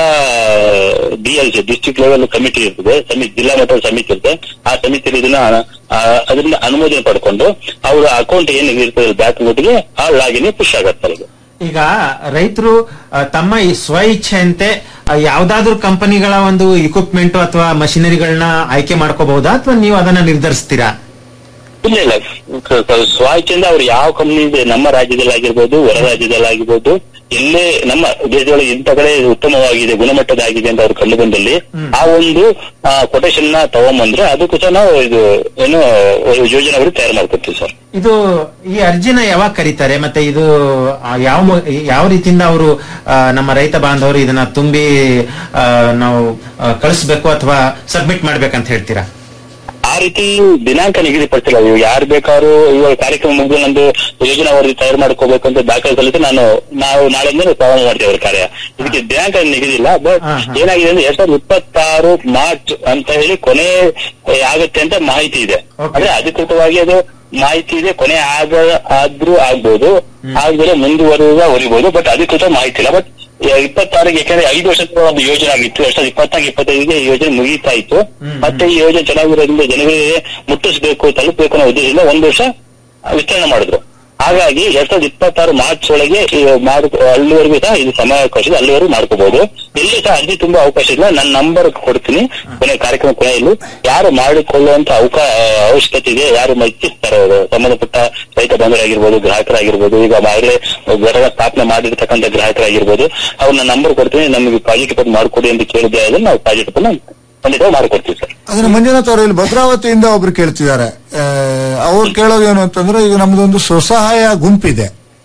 D L C district level committee ಇರ್ತದೆ ಸಮಿತಿ ಜಿಲ್ಲಾ ಮಟ್ಟದ ಸಮಿತಿ ಇರುತ್ತೆ ಆ ಸಮಿತಿಯಲ್ಲಿ ಇದನ್ನ ಆ, ಅದರಿಂದ ಅನುಮೋದನೆ ಪಡ್ಕೊಂಡು ಅವರ ಅಕೌಂಟ್ ಏನು ಇರ್ತದೆ ಬ್ಯಾಂಕ್ ಅಕೌಂಟ್ಗೆ ಆ ಲಾಗಿನ್ ಪುಷ್ ಆಗತ್ತೆ ಇದು ಈಗ ರೈತರು ಆ, ತಮ್ಮ ಈ ಸ್ವ ಇಚ್ಛೆಯಂತೆ ಆ, ಯಾವ್ದಾದ್ರು ಕಂಪನಿಗಳ ಒಂದು ಇಕ್ವಿಪ್ಮೆಂಟ್ ಅಥವಾ ಮಷಿನರಿಗಳನ್ನ ಆಯ್ಕೆ ಮಾಡ್ಕೋಬಹುದಾ ಅಥವಾ ನೀವು ಅದನ್ನ ನಿರ್ಧರಿಸ್ತೀರಾ ಇಲ್ಲ ಇಲ್ಲ ಕ- ಕ- ಸ್ವಾಚ್ಛೆಯಿಂದ ಅವ್ರು ಯಾವ ಕಂಪನಿ ಇದೆ ನಮ್ಮ ರಾಜ್ಯದಲ್ಲಿ ಆಗಿರ್ಬೋದು ಹೊರ ರಾಜ್ಯದಲ್ಲಿ ಆಗಿರ್ಬೋದು ಎಲ್ಲೇ ನಮ್ಮ ದೇಶದೊಳಗೆ ಇಂಥ ಕಡೆ ಉತ್ತಮವಾಗಿದೆ ಗುಣಮಟ್ಟದಾಗಿದೆ ಅಂತ ಅವ್ರು ಕಂಡು ಬಂದಲ್ಲಿ ಆ ಒಂದು ಕೊಟೇಶನ್ ನ ತಗೊಂಬಂದ್ರೆ ಅದಕ್ಕೂ ಸಹ ನಾವು ಇದು ಏನು ಯೋಜನೆ ಅವರು ತಯಾರು ಮಾಡ್ಕೊಡ್ತೀವಿ ಸರ್ ಇದು ಈ ಅರ್ಜಿನ ಯಾವಾಗ ಕರೀತಾರೆ ಮತ್ತೆ ಇದು ಆ, ಯಾವ ಮು- ಯಾವ ರೀತಿಯಿಂದ ಅವರು ನಮ್ಮ ರೈತ ಬಾಂಧವರು ಇದನ್ನ ತುಂಬಿ ಆ, ನಾವು ಆ, ಕಳಿಸ್ಬೇಕು ಅಥವಾ ಸಬ್ಮಿಟ್ ಮಾಡ್ಬೇಕಂತ ಹೇಳ್ತೀರಾ ಆ ರೀತಿ ದಿನಾಂಕ ನಿಗದಿಪಡಿಸಿಲ್ಲ ಇವಾಗ ಯಾರು ಬೇಕಾದ್ರೂ ಇವಾಗ ಕಾರ್ಯಕ್ರಮ ಮುಗಿದು ನಂದು ಯೋಜನಾ ವರದಿ ತಯಾರು ಮಾಡ್ಕೋಬೇಕು ಅಂತ ದಾಖಲೆ ಸಲ್ಲಿಸಿ ನಾನು ನಾವು ನಾಳೆಯಿಂದ ಪ್ರಾರಂಭ ಮಾಡ್ತೇವೆ ಅವ್ರ ಕಾರ್ಯ ಇದಕ್ಕೆ ದಿನಾಂಕ ನಿಗದಿಲ್ಲ ಬಟ್ ಏನಾಗಿದೆ ಅಂದ್ರೆ ಎರಡ್ ಸಾವಿರದ ಇಪ್ಪತ್ತಾರು ಮಾರ್ಚ್ ಅಂತ ಹೇಳಿ ಕೊನೆ ಆಗುತ್ತೆ ಅಂತ ಮಾಹಿತಿ ಇದೆ ಅಂದ್ರೆ ಅಧಿಕೃತವಾಗಿ ಅದು ಮಾಹಿತಿ ಇದೆ ಕೊನೆ ಆಗ ಆದ್ರೂ ಆಗ್ಬೋದು ಆಗದ್ರೆ ಮುಂದುವರಿದ ಹೊರಿಬಹುದು ಬಟ್ ಅಧಿಕೃತ ಮಾಹಿತಿ ಇಲ್ಲ ಬಟ್ ಇಪ್ಪತ್ತಾರಿಗೆ ಯಾಕಂದ್ರೆ ಐದು ವರ್ಷದ ಒಂದು ಯೋಜನೆ ಆಗಿತ್ತು ಎರಡ್ ಸಾವಿರದ ಇಪ್ಪತ್ನಾಲ್ಕು ಇಪ್ಪತ್ತೈದಿಗೆ ಈ ಯೋಜನೆ ಮುಗೀತಾ ಇತ್ತು ಮತ್ತೆ ಈ ಯೋಜನೆ ಚೆನ್ನಾಗಿರೋದ್ರಿಂದ ಜನಗಳಿಗೆ ಮುಟ್ಟಿಸ್ಬೇಕು ತಲುಪಬೇಕು ಅನ್ನೋ ಉದ್ದೇಶದಿಂದ ಒಂದು ವರ್ಷ ವಿಸ್ತರಣೆ ಮಾಡಿದ್ರು ಹಾಗಾಗಿ ಎರಡ್ ಸಾವಿರದ ಇಪ್ಪತ್ತಾರು ಮಾರ್ಚ್ ಒಳಗೆ ಈ ಮಾಡ್ ಅಲ್ಲಿವರೆಗೂ ಸಹ ಇದು ಸಮಯಾವಕಾಶ ಇದೆ ಅಲ್ಲಿವರೆಗೂ ಮಾಡ್ಕೋಬಹುದು ಎಲ್ಲಿ ಸಹ ಅರ್ಜಿ ತುಂಬಾ ಅವಕಾಶ ಇಲ್ಲ ನನ್ನ ನಂಬರ್ ಕೊಡ್ತೀನಿ ಕೊನೆ ಕಾರ್ಯಕ್ರಮ ಕೊನೆಯಲ್ಲಿ ಯಾರು ಮಾಡಿಕೊಳ್ಳುವಂತ ಅವಕಾ ಅವಶ್ಯಕತೆ ಇದೆ ಯಾರು ಇಚ್ಛಿಸ್ತಾರೆ ಅವರು ಸಂಬಂಧಪಟ್ಟ ರೈತ ಬಂಧುರಾಗಿರ್ಬೋದು ಗ್ರಾಹಕರಾಗಿರ್ಬೋದು ಈಗ ಆಗಲೇ ಘಟಕ ಸ್ಥಾಪನೆ ಮಾಡಿರ್ತಕ್ಕಂಥ ಗ್ರಾಹಕರಾಗಿರ್ಬೋದು ಅವ್ರನ್ನ ನಂಬರ್ ಕೊಡ್ತೀನಿ ನಮಗೆ ಪ್ರಾಜೆಕ್ಟ್ ಬಂದು ಮಾಡ್ಕೊಡಿ ಅಂತ ಕೇಳಿದ್ರೆ ಅದನ್ನ ನಾವು ಪ್ರಾಜೆಕ್ಟ್ ಅನ್ನ ಖಂಡಿತ ಮಾಡ್ಕೊಡ್ತೀವಿ ಸರ್ ಅದನ್ನ ಮಂಜುನಾಥ್ ಅವರು ಇಲ್ಲಿ ಭದ್ರಾವತಿಯಿಂದ ಒಬ್ರು ಕೇಳ್ತಿದ್ದಾರೆ ಆ, ಅವ್ರು ಕೇಳೋದು ಏನು ಅಂತಂದ್ರೆ ಈಗ ನಮ್ದೊಂದು ಸ್ವಸಹಾಯ ಗುಂಪಿದೆ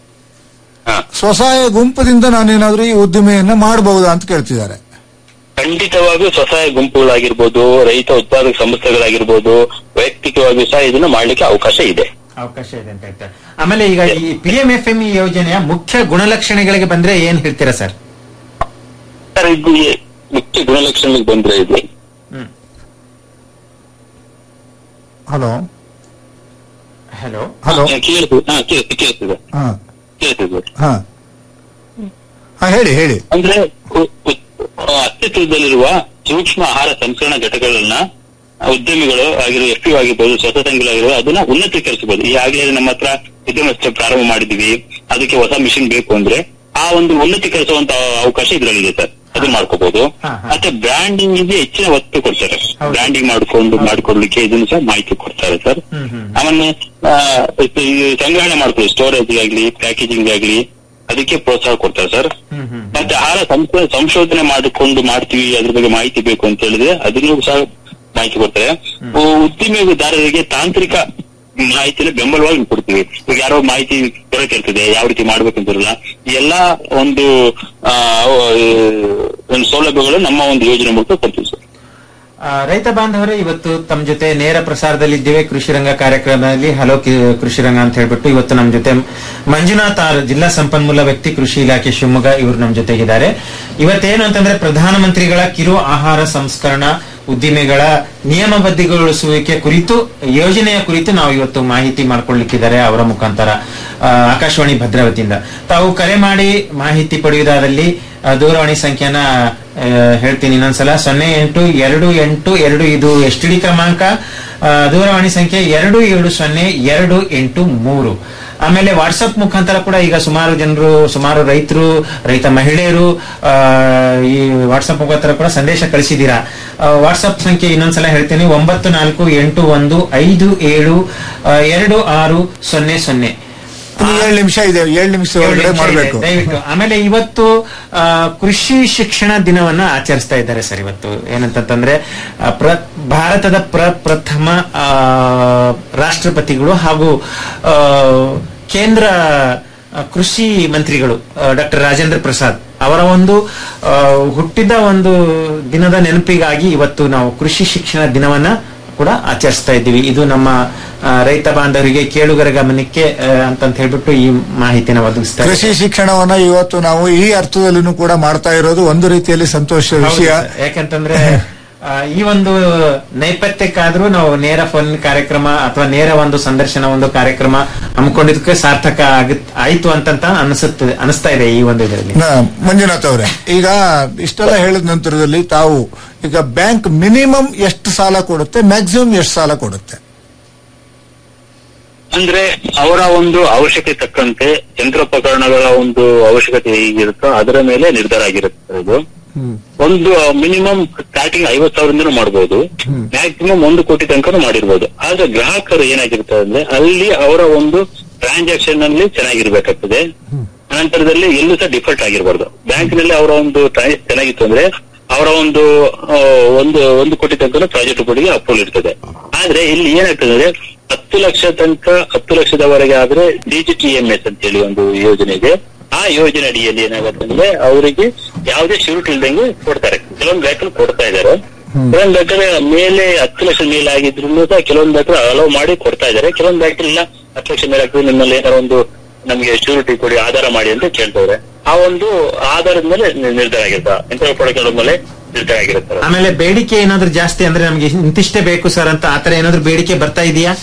ಸ್ವಸಹಾಯ ಗುಂಪದಿಂದ ನಾನೇನಾದ್ರೂ ಈ ಉದ್ದಿಮೆಯನ್ನ ಮಾಡಬಹುದಾ ಅಂತ ಕೇಳ್ತಿದ್ದಾರೆ ಖಂಡಿತವಾಗಿಯೂ ಸ್ವಸಹಾಯ ಗುಂಪುಗಳಾಗಿರ್ಬೋದು ರೈತ ಉತ್ಪಾದಕ ಸಂಸ್ಥೆಗಳಾಗಿರ್ಬೋದು ವೈಯಕ್ತಿಕವಾಗಿಯೂ ಸಹ ಇದನ್ನ ಮಾಡ್ಲಿಕ್ಕೆ ಅವಕಾಶ ಇದೆ ಅವಕಾಶ ಇದೆ ಅಂತ ಹೇಳ್ತಾರೆ ಆಮೇಲೆ ಈಗ ಈ P M F M E ಯೋಜನೆಯ ಮುಖ್ಯ ಗುಣಲಕ್ಷಣಗಳಿಗೆ ಬಂದ್ರೆ ಏನ್ ಹೇಳ್ತೀರಾ ಸರ್ ಸರ್ ಇದು ಈ ಮುಖ್ಯ ಗುಣಲಕ್ಷಣಗಳಿಗೆ ಬಂದ್ರೆ ಇದು ಹಲೋ ಹಲೋ ಹಲೋ ಹಾ, ಕೇಳ್ತಿದೆ ಹಾ ಕೇಳ್ತಿದೆ ಕೇಳ್ತಿದೆ ಹಾ ಕೇಳ್ತಿದೆ ಹಾ ಹಾ ಹೇಳಿ ಹೇಳಿ ಅಂದ್ರೆ ಉ- ಉ- ಅಸ್ತಿತ್ವದಲ್ಲಿರುವ ಸೂಕ್ಷ್ಮ ಆಹಾರ ಸಂಸ್ಕರಣಾ ಘಟಕಗಳನ್ನ ಆ, ಉದ್ಯಮಿಗಳು ಆಗಿರೋ ಎಫ್ ಯು ಆಗಿರ್ಬೋದು ಸ್ವತ ಸಂಘಗಳಾಗಿರ್ಬೋದು ಅದನ್ನ ಉನ್ನತೀಕರಿಸಬಹುದು ಈಗಾಗಲೇ ನಮ್ಮ ಹತ್ರ ಉದ್ಯಮಸ್ಥೆ ಪ್ರಾರಂಭ ಮಾಡಿದೀವಿ ಅದಕ್ಕೆ ಹೊಸ ಮಿಷಿನ್ ಬೇಕು ಅಂದ್ರೆ ಆ ಒಂದು ಉನ್ನತೀಕರಿಸುವಂತ ಅವಕಾಶ ಇದರಲ್ಲಿದೆ ಸರ್ ಅದನ್ನ ಮಾಡ್ಕೋಬಹುದು ಮತ್ತೆ ಬ್ರ್ಯಾಂಡಿಂಗ್ ಗೆ ಹೆಚ್ಚಿನ ಒತ್ತು ಕೊಡ್ತಾರೆ ಬ್ರ್ಯಾಂಡಿಂಗ್ ಮಾಡ್ಕೊಂಡು ಮಾಡ್ಕೊಡ್ಲಿಕ್ಕೆ ಇದನ್ನು ಸಹ ಮಾಹಿತಿ ಕೊಡ್ತಾರೆ ಸರ್ ಆಮೇಲೆ ಆ, ಇದು ಸಂಗ್ರಹಣೆ ಮಾಡ್ಕೊಳ್ಳಿ ಸ್ಟೋರೇಜ್ ಆಗ್ಲಿ ಪ್ಯಾಕೇಜಿಂಗ್ ಆಗ್ಲಿ ಅದಕ್ಕೆ ಪ್ರೋತ್ಸಾಹ ಕೊಡ್ತಾರೆ ಸರ್ ಮತ್ತೆ ಆಹಾರ ಸಂಶೋ- ಸಂಶೋಧನೆ ಮಾಡಿಕೊಂಡು ಮಾಡ್ತೀವಿ ಅದ್ರ ಬಗ್ಗೆ ಮಾಹಿತಿ ಬೇಕು ಅಂತ ಹೇಳಿದ್ರೆ ಅದನ್ನು ಸಹ ಮಾಹಿತಿ ಕೊಡ್ತಾರೆ ಉ- ಉದ್ದಿಮೆದಾರರಿಗೆ ತಾಂತ್ರಿಕ ಮಾಹಿತಿನ ಬೆಂಬಲವಾಗಿ ಕೊಡ್ತೀವಿ ಈಗ ಯಾರೋ ಮಾಹಿತಿ ಕೊರತೆ ಇರ್ತದೆ ಯಾವ ರೀತಿ ಮಾಡ್ಬೇಕಂತಿರಲ್ಲ ಈ ಎಲ್ಲಾ ಒಂದು ಆ, ಒಂದು ಸೌಲಭ್ಯಗಳು ನಮ್ಮ ಒಂದು ಯೋಜನೆ ಮೂಲಕ ಕೊಡ್ತೀವಿ ಸರ್ ಆ, ರೈತ ಬಾಂಧವರೇ ಇವತ್ತು ತಮ್ಮ ಜೊತೆ ನೇರ ಪ್ರಸಾರದಲ್ಲಿದ್ದೇವೆ ಕೃಷಿ ರಂಗ ಕಾರ್ಯಕ್ರಮದಲ್ಲಿ ಹಲೋ ಕಿ- ಕೃಷಿ ರಂಗ ಅಂತ ಹೇಳ್ಬಿಟ್ಟು ಇವತ್ತು ನಮ್ಮ ಜೊತೆ ಮಂಜುನಾಥ್ ಆರ್ ಜಿಲ್ಲಾ ಸಂಪನ್ಮೂಲ ವ್ಯಕ್ತಿ ಕೃಷಿ ಇಲಾಖೆ ಶಿವಮೊಗ್ಗ ಇವರು ನಮ್ಮ ಜೊತೆಗಿದ್ದಾರೆ ಇವತ್ತೇನು ಅಂತಂದ್ರೆ ಪ್ರಧಾನಮಂತ್ರಿಗಳ ಕಿರು ಆಹಾರ ಸಂಸ್ಕರಣಾ ಉದ್ದಿಮೆಗಳ ನಿಯಮಬದ್ಧಗೊಳಿಸುವಿಕೆ ಕುರಿತು ಯೋಜನೆಯ ಕುರಿತು ನಾವು ಇವತ್ತು ಮಾಹಿತಿ ಮಾಡ್ಕೊಳ್ಳಿಕ್ಕಿದ್ದಾರೆ ಅವರ ಮುಖಾಂತರ ಆ, ಆಕಾಶವಾಣಿ ಭದ್ರಾವತಿಯಿಂದ ತಾವು ಕರೆ ಮಾಡಿ ಮಾಹಿತಿ ಪಡೆಯುವುದಾದಲ್ಲಿ ಆ, ದೂರವಾಣಿ ಸಂಖ್ಯೆನ ಆ, ಹೇಳ್ತೀನಿ ಇನ್ನೊಂದ್ಸಲ ಸೊನ್ನೆ ಎಂಟು ಎರಡು ಎಂಟು ಎರಡು ಇದು ಎಸ್ ಟಿ ಡಿ ಕ್ರಮಾಂಕ ಆ, ದೂರವಾಣಿ ಸಂಖ್ಯೆ ಎರಡು ಏಳು ಸೊನ್ನೆ ಎರಡು ಎಂಟು ಮೂರು ಆಮೇಲೆ ವಾಟ್ಸಪ್ ಮುಖಾಂತರ ಕೂಡ ಈಗ ಸುಮಾರು ಜನರು ಸುಮಾರು ರೈತರು ರೈತ ಮಹಿಳೆಯರು ಆ, ಈ ವಾಟ್ಸಪ್ ಮುಖಾಂತರ ಕೂಡ ಸಂದೇಶ ಕಳಿಸಿದ್ದೀರಾ ವಾಟ್ಸಪ್ ಸಂಖ್ಯೆ ಇನ್ನೊಂದ್ಸಲ ಹೇಳ್ತೀನಿ ಒಂಬತ್ತು ನಾಲ್ಕು ಎಂಟು ಒಂದು ಐದು ಏಳು ಆ, ಎರಡು ಆರು ಸೊನ್ನೆ ಸೊನ್ನೆ ಇನ್ನು ಏಳು ನಿಮಿಷ ಇದೆ ಏಳು ನಿಮಿಷ ಒಳಗಡೆ ನಿಮಿಷ ಇದೆ, ಮಾಡಬೇಕು ದಯವಿಟ್ಟು ಆಮೇಲೆ ಇವತ್ತು ಆ, ಕೃಷಿ ಶಿಕ್ಷಣ ದಿನವನ್ನ ಆಚರಿಸ್ತಾ ಇದ್ದಾರೆ ಸರ್ ಇವತ್ತು ಏನಂತಂದ್ರೆ ಆ, ಪ್ರ ಭಾರತದ ಪ್ರ ಪ್ರಥಮ ಆ, ರಾಷ್ಟ್ರಪತಿಗಳು ಹಾಗೂ ಆ, ಕೇಂದ್ರ ಆ, ಕೃಷಿ ಮಂತ್ರಿಗಳು ಡಾಕ್ಟರ್ ರಾಜೇಂದ್ರ ಪ್ರಸಾದ್ ಅವರ ಒಂದು ಆ, ಹುಟ್ಟಿದ ಒಂದು ದಿನದ ನೆನಪಿಗಾಗಿ ಇವತ್ತು ನಾವು ಕೃಷಿ ಶಿಕ್ಷಣ ದಿನವನ್ನ ಕೂಡ ಆಚರಿಸ್ತಾ ಇದ್ದೀವಿ ಇದು ನಮ್ಮ ಆ, ರೈತ ಬಾಂಧವರಿಗೆ ಕೇಳುಗರ ಗಮನಕ್ಕೆ ಆ, ಅಂತಂತ ಹೇಳ್ಬಿಟ್ಟು ಈ ಮಾಹಿತಿನ ಒದಗಿಸ್ತಾ ಕೃಷಿ ಇದ್ದೀವಿ. ಶಿಕ್ಷಣವನ್ನ ಇವತ್ತು ನಾವು ಈ ಅರ್ಥದಲ್ಲಿನೂ ಕೂಡ ಮಾಡ್ತಾ ಇರೋದು ಒಂದು ರೀತಿಯಲ್ಲಿ ಸಂತೋಷದ ಹೌದು ವಿಷಯ ಸರ್. ಯಾಕಂತಂದ್ರೆ ಆ, ಈ ಒಂದು ನೈಪಥ್ಯಕ್ಕಾದ್ರೂ ನಾವು ನೇರ ಫೋನ್ ಕಾರ್ಯಕ್ರಮ ಅಥವಾ ನೇರ ಒಂದು ಸಂದರ್ಶನ ಒಂದು ಕಾರ್ಯಕ್ರಮ ಹಮ್ಮಿಕೊಂಡಿದ್ದಕ್ಕೆ ಸಾರ್ಥಕ ಆಗತ್ ಆಯ್ತು ಅಂತಂತ ಅನಿಸುತ್ತದೆ ಅನಿಸ್ತಾ ಇದೆ ಈ ಒಂದು ಇದರಲ್ಲಿ ನ- ಮಂಜುನಾಥ್ ಅವರೇ ಈಗ ಇಷ್ಟೆಲ್ಲ ಹೇಳಿದ ನಂತರದಲ್ಲಿ ತಾವು ಈಗ ಬ್ಯಾಂಕ್ ಮಿನಿಮಮ್ ಎಷ್ಟು ಸಾಲ ಕೊಡುತ್ತೆ ಮ್ಯಾಕ್ಸಿಮಮ್ ಎಷ್ಟು ಸಾಲ ಕೊಡುತ್ತೆ ಅಂದ್ರೆ ಅವರ ಒಂದು ಅವಶ್ಯಕತೆ ತಕ್ಕಂತೆ ಯಂತ್ರೋಪಕರಣಗಳ ಒಂದು ಅವಶ್ಯಕತೆ ಹೇಗಿರುತ್ತೋ ಅದರ ಮೇಲೆ ನಿರ್ಧಾರ ಆಗಿರುತ್ತೆ ಇದು ಒಂದು ಮಿನಿಮಮ್ ಸ್ಟಾರ್ಟಿಂಗ್ ಐವತ್ ಸಾವಿರದಿಂದನೂ ಮಾಡಬಹುದು ಮ್ಯಾಕ್ಸಿಮಮ್ ಒಂದು ಕೋಟಿ ತನಕ ಮಾಡಿರ್ಬೋದು ಆದ್ರೆ ಗ್ರಾಹಕರು ಏನಾಗಿರ್ತದೆ ಅಂದ್ರೆ ಅಲ್ಲಿ ಅವರ ಒಂದು ಟ್ರಾನ್ಸಾಕ್ಷನ್ ಅಲ್ಲಿ ಚೆನ್ನಾಗಿರ್ಬೇಕಾಗ್ತದೆ ಅನಂತರದಲ್ಲಿ ಎಲ್ಲೂ ಸಹ ಡಿಫಾಲ್ಟ್ ಆಗಿರಬಾರ್ದು ಬ್ಯಾಂಕ್ ನಲ್ಲಿ ಅವರ ಒಂದು ಟ್ರಾನ್ಸಾಕ್ಷನ್ ಚೆನ್ನಾಗಿತ್ತು ಅಂದ್ರೆ ಅವರ ಒಂದು ಆ, ಒಂದು ಒಂದು ಕೋಟಿ ತನಕ ಪ್ರಾಜೆಕ್ಟ್ ಕೊಡಿಗೆ ಅಪ್ರೂವಲ್ ಇರ್ತದೆ ಆದ್ರೆ ಇಲ್ಲಿ ಏನಾಗ್ತದೆ ಅಂದ್ರೆ ಹತ್ತು ಲಕ್ಷ ತನಕ ಹತ್ತು ಲಕ್ಷದವರೆಗೆ ಆದ್ರೆ ಡಿಜಿಟಿ ಎಂ ಎಸ್ ಅಂತ ಹೇಳಿ ಒಂದು ಯೋಜನೆ ಇದೆ ಆ ಯೋಜನೆ ಅಡಿಯಲ್ಲಿ ಏನಾಗುತ್ತೆ ಅಂದ್ರೆ ಅವರಿಗೆ ಯಾವುದೇ ಶ್ಯೂರಿಟಿ ಇಲ್ದಂಗೆ ಕೊಡ್ತಾರೆ ಕೆಲವೊಂದು ಬ್ಯಾಂಕ್ ಕೊಡ್ತಾ ಇದ್ದಾರೆ ಕೆಲವೊಂದು ಬೇಕಾದ್ರೆ ಮೇಲೆ ಹತ್ತು ಲಕ್ಷ ಮೇಲೆ ಆಗಿದ್ರು ಸಹ ಕೆಲವೊಂದು ಬೇಕಾದ್ರೆ ಅಲೋ ಮಾಡಿ ಕೊಡ್ತಾ ಇದ್ದಾರೆ ಕೆಲವೊಂದು ಬ್ಯಾಂಕ್ ಇಲ್ಲ ಹತ್ತು ಲಕ್ಷ ಮೇಲೆ ಆಗ್ತದೆ ನಿಮ್ಮಲ್ಲಿ ಏನಾರ ಒಂದು ನಮಗೆ ಶ್ಯೂರಿಟಿ ಕೊಡಿ ಆಧಾರ ಮಾಡಿ ಅಂತ ಕೇಳ್ತಾರೆ ಆ ಒಂದು ಆಧಾರದ ಮೇಲೆ ನಿ- ನಿರ್ಧಾರ ಆಗಿರುತ್ತೆ ಇಂತಹ ಪ್ರಾಡಕ್ಟ್ ಮೇಲೆ ನಿರ್ಧಾರ ಆಗಿರುತ್ತೆ ಆಮೇಲೆ ಬೇಡಿಕೆ ಏನಾದ್ರೂ ಜಾಸ್ತಿ ಅಂದ್ರೆ ನಮ್ಗೆ ಇಂತಿಷ್ಟೇ ಬೇಕು ಸರ್ ಅಂತ ಆತರ ಏನಾದ್ರೂ ಬೇಡಿಕೆ ಬರ್ತಾ ಇದೆಯಾ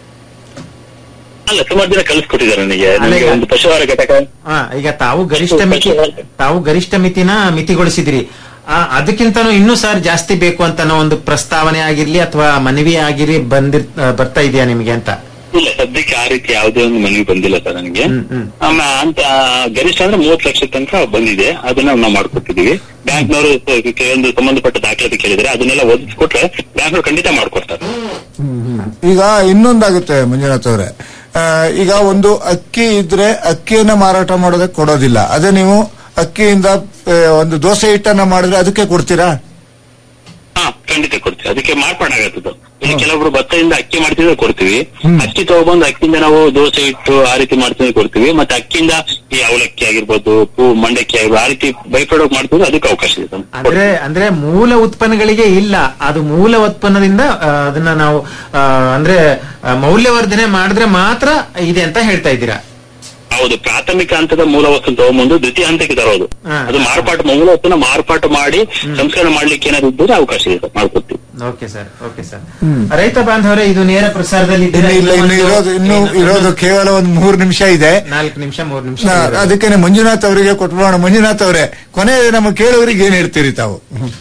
ಅಲ್ಲ ಸುಮಾರು ದಿನ ಕಲಿಸ್ಕೊಟ್ಟಿದ್ದಾರೆ ನನಗೆ ನನಗೆ ಈಗ- ಒಂದು ಪಶುಹಾರ ಘಟಕ ಹಾ ಈಗ ತಾವು ಗರಿಷ್ಠ ಮಿತಿ ತಾವು ಗರಿಷ್ಠ ಮಿತಿನ ಮಿತಿಗೊಳಿಸಿದ್ರಿ ಆ, ಅದಕ್ಕಿಂತನೂ ಇನ್ನೂ ಸರ್ ಜಾಸ್ತಿ ಬೇಕು ಅಂತ ಅನ್ನೋ ಒಂದು ಪ್ರಸ್ತಾವನೆ ಆಗಿರ್ಲಿ ಅಥವಾ ಮನವಿ ಆಗಿರ್ಲಿ ಬಂದಿರ್ ಆ, ಬರ್ತಾ ಇದೆಯಾ ನಿಮ್ಗೆ ಅಂತ ಇಲ್ಲ ಸದ್ಯಕ್ಕೆ ಆ ರೀತಿ ಯಾವುದೇ ಒಂದು ಮನವಿ ಬಂದಿಲ್ಲ ಸರ್ ನನಗೆ ಆಮ ಅಂತ ಗರಿಷ್ಠ ಅಂದ್ರೆ ಮೂವತ್ತು ಲಕ್ಷ ತನಕ ಬಂದಿದೆ ಅದನ್ನ ನಾವು ಮಾಡ್ಕೊಟ್ಟಿದೀವಿ ಬ್ಯಾಂಕ್ನವರು ಕೆಲವೊಂದು ಸಂಬಂಧಪಟ್ಟ ದಾಖಲಾತಿ ಕೇಳಿದ್ರೆ ಅದನ್ನೆಲ್ಲ ಒದಗಿಸ್ಕೊಟ್ರೆ ಬ್ಯಾಂಕ್ನವ್ರು ಖಂಡಿತ ಮಾಡ್ಕೊಡ್ತಾರೆ ಈಗ ಇನ್ನೊಂದಾಗುತ್ತೆ ಮಂಜುನಾಥ್ ಅವರೇ ಆ, ಈಗ ಒಂದು ಅಕ್ಕಿ ಇದ್ರೆ ಅಕ್ಕಿಯನ್ನ ಮಾರಾಟ ಮಾಡೋದಕ್ಕೆ ಕೊಡೋದಿಲ್ಲ ಅದೇ ನೀವು ಅಕ್ಕಿಯಿಂದ ಆ, ಒಂದು ದೋಸೆ ಹಿಟ್ಟನ್ನ ಮಾಡಿದ್ರೆ ಅದಕ್ಕೆ ಕೊಡ್ತೀರಾ ಹಾ ಖಂಡಿತ ಕೊಡ್ತೀವಿ ಅದಕ್ಕೆ ಮಾರ್ಪಾಡಾಗತ್ತದು ಇಲ್ಲಿ ಕೆಲವೊಬ್ರು ಭತ್ತದಿಂದ ಅಕ್ಕಿ ಮಾಡ್ತಿದ್ರೆ ಕೊಡ್ತೀವಿ ಅಕ್ಕಿ ತಗೊಬಂದು ಅಕ್ಕಿಯಿಂದ ನಾವು ದೋಸೆ ಇಟ್ಟು ಆ ರೀತಿ ಮಾಡ್ತಿದ್ರೆ ಕೊಡ್ತೀವಿ ಮತ್ತೆ ಅಕ್ಕಿಯಿಂದ ಈ ಅವಲಕ್ಕಿ ಆಗಿರ್ಬೋದು ಪೂ ಮಂಡಕ್ಕಿ ಆಗಿರ್ಬೋದು ಆ ರೀತಿ ಬೈ ಪ್ರಾಡಕ್ಟ್ ಮಾಡ್ತಿದ್ರೆ ಅದಕ್ಕೆ ಅವಕಾಶ ಇದೆ ಸರ್. ಅಂದ್ರೆ ಅಂದ್ರೆ ಮೂಲ ಉತ್ಪನ್ನಗಳಿಗೆ ಇಲ್ಲ ಅದು ಮೂಲ ಉತ್ಪನ್ನದಿಂದ ಆ, ಅದನ್ನ ನಾವು ಆ, ಅಂದ್ರೆ ಆ, ಮೌಲ್ಯವರ್ಧನೆ ಮಾಡಿದ್ರೆ ಮಾತ್ರ ಇದೆ ಅಂತ ಹೇಳ್ತಾ ಇದ್ದೀರಾ ಹೌದು ಪ್ರಾಥಮಿಕ ಹಂತದ ಮೂಲ ವಸ್ತು ತಗೊಂಬಂದು ದ್ವಿತೀಯ ಹಂತಕ್ಕೆ ತರೋದು ಹಾ. ಅದು ಮಾರ್ಪಾಟು ಮೂಲ ವಸ್ತುನ ಮಾರ್ಪಾಟು ಮಾಡಿ ಸಂಸ್ಕರಣೆ ಮಾಡ್ಲಿಕ್ಕೆ ಏನಾದ್ರು ಇದ್ದರೆ ಅವಕಾಶ ಇದೆ ಸರ್, ಮಾಡ್ಕೊಡ್ತೀವಿ ಓಕೆ ಸರ್ ಓಕೆ ಸರ್ ರೈತ ಬಾಂಧವರೇ ಇದು ನೇರ ಪ್ರಸಾರದಲ್ಲಿ ಇನ್ನು ಇಲ್ಲ ಇನ್ನು ಇರೋದು ಇನ್ನು ಇರೋದು ಕೇವಲ ಒಂದು ಮೂರು ನಿಮಿಷ ಇದೆ ನಾಲ್ಕು ನಿಮಿಷ ಮೂರು ನಿಮಿಷ ನಾ- ಅದಕ್ಕೇನೆ ಮಂಜುನಾಥ್ ಅವರಿಗೆ ಕೊಟ್ಬಿಡೋಣ ಮಂಜುನಾಥ್ ಅವರೇ ಕೊನೆ ನಮ್ಮ ಕೇಳುವರಿಗೆ ಏನ್ ಹೇಳ್ತೀರಿ ತಾವು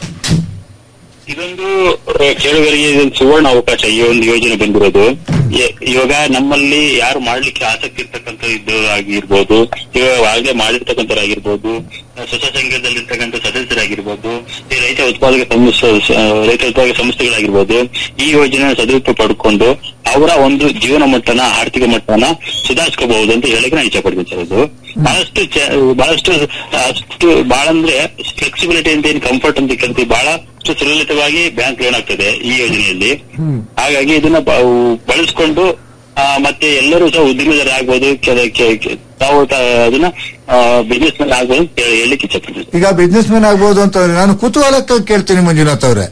ಇದೊಂದು ಆ, ಕೇಳುಗರಿಗೆ ಇದೊಂದು ಸುವರ್ಣ ಅವಕಾಶ ಈ ಒಂದು ಯೋಜನೆ ಬಂದಿರೋದು ಎ- ಇವಾಗ ನಮ್ಮಲ್ಲಿ ಯಾರು ಮಾಡ್ಲಿಕ್ಕೆ ಆಸಕ್ತಿ ಇರ್ತಕ್ಕಂಥ ಇದ್ದವರಾಗಿರ್ಬೋದು ಇವಾಗ ಆಗಲೇ ಮಾಡಿರ್ತಕ್ಕಂಥವ್ರಾಗಿರ್ಬೋದು ಆ, ಸ್ವಸಹಾಯ ಸಂಘದಲ್ಲಿರ್ತಕ್ಕಂಥ ಸದಸ್ಯರಾಗಿರ್ಬೋದು ಈ ರೈತ ಉತ್ಪಾದಕ ಸಂಸ್ಥೆ ಸ- ರೈತ ಉತ್ಪಾದಕ ಸಂಸ್ಥೆಗಳಾಗಿರ್ಬೋದು ಈ ಯೋಜನೆ ಸದುಪಯೋಗ ಪಡ್ಕೊಂಡು ಅವರ ಒಂದು ಜೀವನ ಮಟ್ಟನ ಆರ್ಥಿಕ ಮಟ್ಟನ ಸುಧಾರಿಸ್ಕೋಬಹುದು ಅಂತ ಹೇಳಕ್ಕೆ ನಾನು ಇಚ್ಛೆ ಪಡ್ತೀನಿ ಸರ್ ಅದು ಬಹಳಷ್ಟು ಚ- ಬಹಳಷ್ಟು ಅಷ್ಟು ಬಹಳ ಅಂದ್ರೆ ಫ್ಲೆಕ್ಸಿಬಿಲಿಟಿ ಅಂತ ಏನ್ ಕಂಫರ್ಟ್ ಅಂತ ಕೇಳ್ತೀವಿ ಬಹಳಷ್ಟು ಸುಲಲಿತವಾಗಿ ಬ್ಯಾಂಕ್ ಲೋನ್ ಆಗ್ತದೆ ಈ ಯೋಜನೆಯಲ್ಲಿ ಹಾಗಾಗಿ ಇದನ್ನ ಬ- ಬಳಸ್ಕೊಂಡು ಆ, ಮತ್ತೆ ಎಲ್ಲರೂ ಸಹ ಉದ್ಯಮಿಗಳಾಗ್ಬೋದು ಕೆಲ ಕೆ- ಕೆ- ತಾವು ತ- ಅದನ್ನ ಬಿಸ್ನೆಸ್ ಮ್ಯಾನ್ ಆಗ್ಬೋದು ಅಂತ ಹೇಳಿ- ಹೇಳಲಿಕ್ಕೆ ಇಚ್ಛೆ ಪಡ್ತೀನಿ ಈಗ ಬಿಸ್ನೆಸ್ ಮ್ಯಾನ್ ಆಗ್ಬೋದು ಅಂತಂದ್ರೆ ನಾನು ಕುತೂಹಲಕ್ಕೆ ಕೇಳ್ತೀನಿ ಮಂಜುನಾಥ್ ಅವರೇ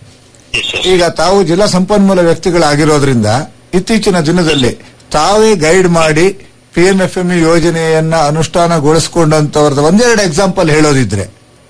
ಈಗ ತಾವು ಜಿಲ್ಲಾ ಸಂಪನ್ಮೂಲ ವ್ಯಕ್ತಿಗಳಾಗಿರೋದ್ರಿಂದ ಇತ್ತೀಚಿನ ದಿನದಲ್ಲಿ ತಾವೇ ಗೈಡ್ ಮಾಡಿ ಪಿ ಎಂ ಎಫ್ ಎಂ ಯೋಜನೆಯನ್ನ ಅನುಷ್ಠಾನಗೊಳಿಸಿಕೊಂಡಂತವ್ರದ್ದು ಒಂದೆರಡು ಎಕ್ಸಾಂಪಲ್ ಹೇಳೋದಿದ್ರೆ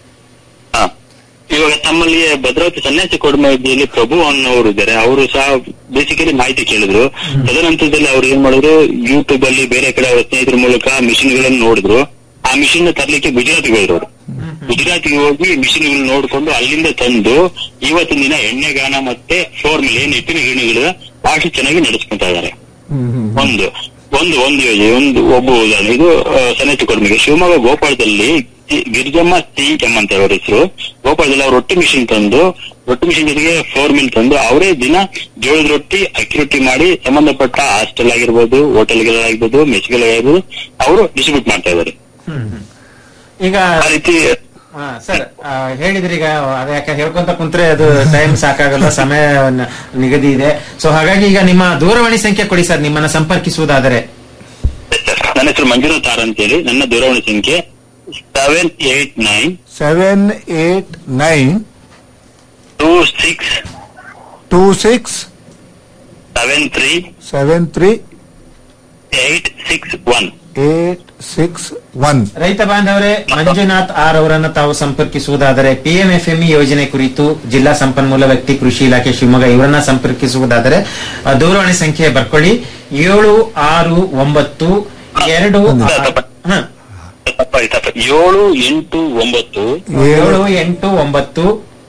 ಇವಾಗ ತಮ್ಮಲ್ಲಿ ಭದ್ರಾವತಿ ಸನ್ಯಾಸಿ ಕೊಡಮಗಿಯಲ್ಲಿ ಪ್ರಭು ಅನ್ನೋರು ಇದ್ದಾರೆ ಅವರು ಸಹ ಬೇಸಿಕಲಿ ಮಾಹಿತಿ ಕೇಳಿದ್ರು ತದನಂತರದಲ್ಲಿ ಅವ್ರು ಏನ್ ಮಾಡಿದ್ರು ಯೂಟ್ಯೂಬ್ ಅಲ್ಲಿ ಬೇರೆ ಕಡೆ ಅವರ ಸ್ನೇಹಿತರ ಮೂಲಕ ಮಿಷಿನ್ ಗಳನ್ನು ನೋಡಿದ್ರು ಆ ಮಿಷಿನ್ ತರ್ಲಿಕ್ಕೆ ಗುಜರಾತ್ಗೆ ಹೋದ್ರು ಅವ್ರು. ಗುಜರಾತ್ಗೆ ಹೋಗಿ ಮಿಷಿನ್ ಗಳು ನೋಡ್ಕೊಂಡು ಅಲ್ಲಿಂದ ತಂದು ಇವತ್ತಿನ ದಿನ ಎಣ್ಣೆಗಾನ ಮತ್ತೆ ಫ್ಲೋರ್ ಮಿಲ್ ಏನ್ ಎತ್ತಿನ ಗಿಣಿಗಳು ಬಹಳಷ್ಟು ಚೆನ್ನಾಗಿ ನಡೆಸ್ಕೊಂತ ಇದ್ದಾರೆ ಒಂದು ಒಂದು ಒಂದು ಯೋಜನೆ ಒಂದು ಒಬ್ಬ ಉದಾಹರಣೆ ಇದು ಆ, ಸನ್ಯಾಸಿ ಕೊಡ್ಮಿಗೆ ಶಿವಮೊಗ್ಗ ಗೋಪಾಳದಲ್ಲಿ ಗಿ- ಗಿರಿಜಮ್ಮ ಸಿ ಎಂ ಅಂತ ಅವರ ಹೆಸರು ಗೋಪಾಳದಲ್ಲಿ ಅವ್ರು ರೊಟ್ಟಿ ಮಿಷಿನ್ ತಂದು ರೊಟ್ಟಿ ಮಿಷಿನ್ ಜೊತೆಗೆ ಫ್ಲೋರ್ ಮಿಲ್ ತಂದು ಅವರೇ ದಿನ ಜೋಳದ ರೊಟ್ಟಿ ಅಕ್ಕಿ ರೊಟ್ಟಿ ಮಾಡಿ ಸಂಬಂಧಪಟ್ಟ ಹಾಸ್ಟೆಲ್ ಆಗಿರ್ಬೋದು ಹೋಟೆಲ್ಗಳಾಗಿರ್ಬೋದು ಮೆಸ್ಗಳಾಗಿರ್ಬೋದು ಅವರು ಡಿಸ್ಟ್ರಿಬ್ಯೂಟ್ ಮಾಡ್ತಾ ಇದ್ದಾರೆ ಈಗ ಆ ರೀತಿ ಹಾ, ಸರ್ ಆ, ಹೇಳಿದ್ರಿ ಈಗ ಅದ ಯಾಕೆ ಹೇಳ್ಕೊಂತ ಕುಂತ್ರೆ ಅದು ಟೈಮ್ ಸಾಕಾಗಲ್ಲ ಸಮಯ ನ- ನಿಗದಿ ಇದೆ ಸೊ ಹಾಗಾಗಿ ಈಗ ನಿಮ್ಮ ದೂರವಾಣಿ ಸಂಖ್ಯೆ ಕೊಡಿ ಸರ್ ನಿಮ್ಮನ್ನ ಸಂಪರ್ಕಿಸುವುದಾದರೆ ನನ್ನ ಹೆಸರು ಮಂಜುನಾಥ್ ಆರ್ ಅಂತೇಳಿ ನನ್ನ ದೂರವಾಣಿ ಸಂಖ್ಯೆ seven eight nine seven eight nine two six two six seven three seven three eight six one eight six one ರೈತ ಬಾಂಧವರೇ ಮಂಜುನಾಥ್ ಆರ್ ಅವರನ್ನು ತಾವು ಸಂಪರ್ಕಿಸುವುದಾದರೆ ಪಿಎಂಎಫ್ಎಂಇ ಯೋಜನೆ ಕುರಿತು ಜಿಲ್ಲಾ ಸಂಪನ್ಮೂಲ ವ್ಯಕ್ತಿ ಕೃಷಿ ಇಲಾಖೆ ಶಿವಮೊಗ್ಗ ಇವರನ್ನ ಸಂಪರ್ಕಿಸುವುದಾದರೆ ಆ, ದೂರವಾಣಿ ಸಂಖ್ಯೆ ಬರ್ಕೊಳ್ಳಿ ಏಳು ಆರು ಒಂಬತ್ತು ಎರಡು ಹ, ತಪ್ಪಾಯ್ತು, ತಪ್ಪಾಯ್ತು. ಏಳು ಎಂಟು ಒಂಬತ್ತು ಏಳು ಎಂಟು ಒಂಬತ್ತು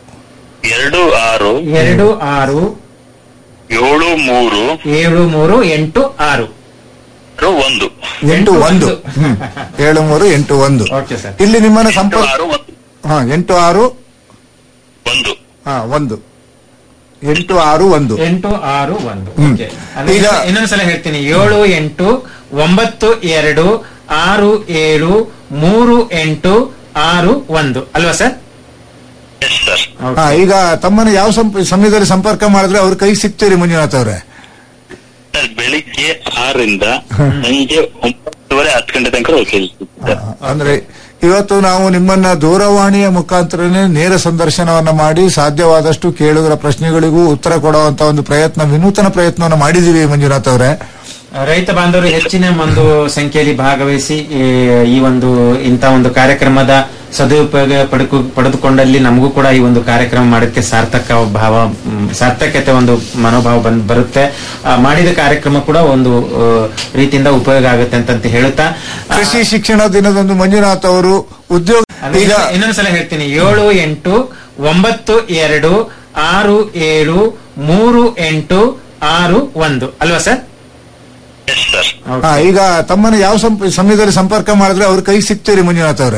ಎರಡು ಆರು ಎರಡು ಆರು ಏಳು ಮೂರು ಏಳು ಮೂರು ಎಂಟು ಆರು ಆರು ಒಂದು ಎಂಟು ಒಂದು ಹ್ಮ್. ಏಳು ಮೂರು ಎಂಟು ಒಂದು ಓಕೆ ಸರ್ ಇಲ್ಲಿ ನಿಮ್ಮನ್ನ ಸಂಪರ್ಕ ಆರು ಒಂದು ಹಾ ಎಂಟು ಆರು ಒಂದು ಹಾ ಒಂದು ಎಂಟು ಆರು ಒಂದು ಎಂಟು ಆರು ಒಂದು ಹ್ಮ್. ಓಕೆ ಅಂದ್ರೆ ಈಗ- ಇನ್ನೊಂದ್ಸಲ ಹೇಳ್ತೀನಿ ಏಳು ಎಂಟು ಒಂಬತ್ತು ಎರಡು ಆರು ಏಳು ಮೂರು ಎಂಟು ಆರು ಒಂದು ಅಲ್ವಾ ಸರ್ ಎಸ್ ಸರ್ ಹಾ ಈಗ ತಮ್ಮನ್ನ ಯಾವ ಸಂಪ- ಸಮಯದಲ್ಲಿ ಸಂಪರ್ಕ ಮಾಡಿದ್ರೆ ಅವ್ರ ಕೈ ಸಿಗ್ತೀರಿ ಮಂಜುನಾಥ್ ಅವರೇ ಸರ್ ಬೆಳಿಗ್ಗೆ ಆರರಿಂದ ಸಂಜೆ ಒಂಬತ್ತುವರೆ ಹತ್ತು ಗಂಟೆ ತನಕ ಓಕೆ ಸರ್ ಅಂದ್ರೆ ಇವತ್ತು ನಾವು ನಿಮ್ಮನ್ನ ದೂರವಾಣಿಯ ಮುಖಾಂತರನೇ ನೇರ ಸಂದರ್ಶನವನ್ನ ಮಾಡಿ ಸಾಧ್ಯವಾದಷ್ಟು ಕೇಳುಗರ ಪ್ರಶ್ನೆಗಳಿಗೂ ಉತ್ತರ ಕೊಡುವಂತ ಒಂದು ಪ್ರಯತ್ನ ವಿನೂತನ ಪ್ರಯತ್ನವನ್ನು ಮಾಡಿದೀವಿ ಮಂಜುನಾಥ್ ಅವರೇ ರೈತ ಬಾಂಧವರು ಹೆಚ್ಚಿನ ಒಂದು ಸಂಖ್ಯೆಯಲ್ಲಿ ಭಾಗವಹಿಸಿ ಈ ಈ ಒಂದು ಇಂಥ ಒಂದು ಕಾರ್ಯಕ್ರಮದ ಸದುಪಯೋಗ ಪಡೆದು ಪಡೆದುಕೊಂಡಲ್ಲಿ ನಮಗೂ ಕೂಡ ಈ ಒಂದು ಕಾರ್ಯಕ್ರಮ ಮಾಡೋಕ್ಕೆ ಸಾರ್ಥಕ ಭಾವ ಮ್, ಸಾರ್ಥಕತೆ ಒಂದು ಮನೋಭಾವ ಬಂದ್ ಬರುತ್ತೆ ಆ, ಮಾಡಿದ ಕಾರ್ಯಕ್ರಮ ಕೂಡ ಒಂದು ಆ, ರೀತಿಯಿಂದ ಉಪಯೋಗ ಆಗುತ್ತೆ ಅಂತ ಹೇಳುತ್ತಾ ಆ, ಕೃಷಿ ಶಿಕ್ಷಣ ದಿನದಂದು ಮಂಜುನಾಥ್ ಅವರು ಉದ್ಯೋಗ ಅಂದ್ರೆ ಈಗ ಇನ್ನೊಂದ್ಸಲ ಹೇಳ್ತೀನಿ ಏಳು ಎಂಟು ಒಂಬತ್ತು ಎರಡು ಆರು ಏಳು ಮೂರು ಎಂಟು ಆರು ಒಂದು ಅಲ್ವಾ ಸರ್ ಎಸ್ ಸರ್ ಹಾ, ಈಗ ತಮ್ಮನ್ನ ಯಾವ ಸಂಪ- ಸಮಯದಲ್ಲಿ ಸಂಪರ್ಕ ಮಾಡಿದ್ರೆ ಅವ್ರ ಕೈ ಸಿಗ್ತೀರಿ ಮಂಜುನಾಥ್ ಅವರೇ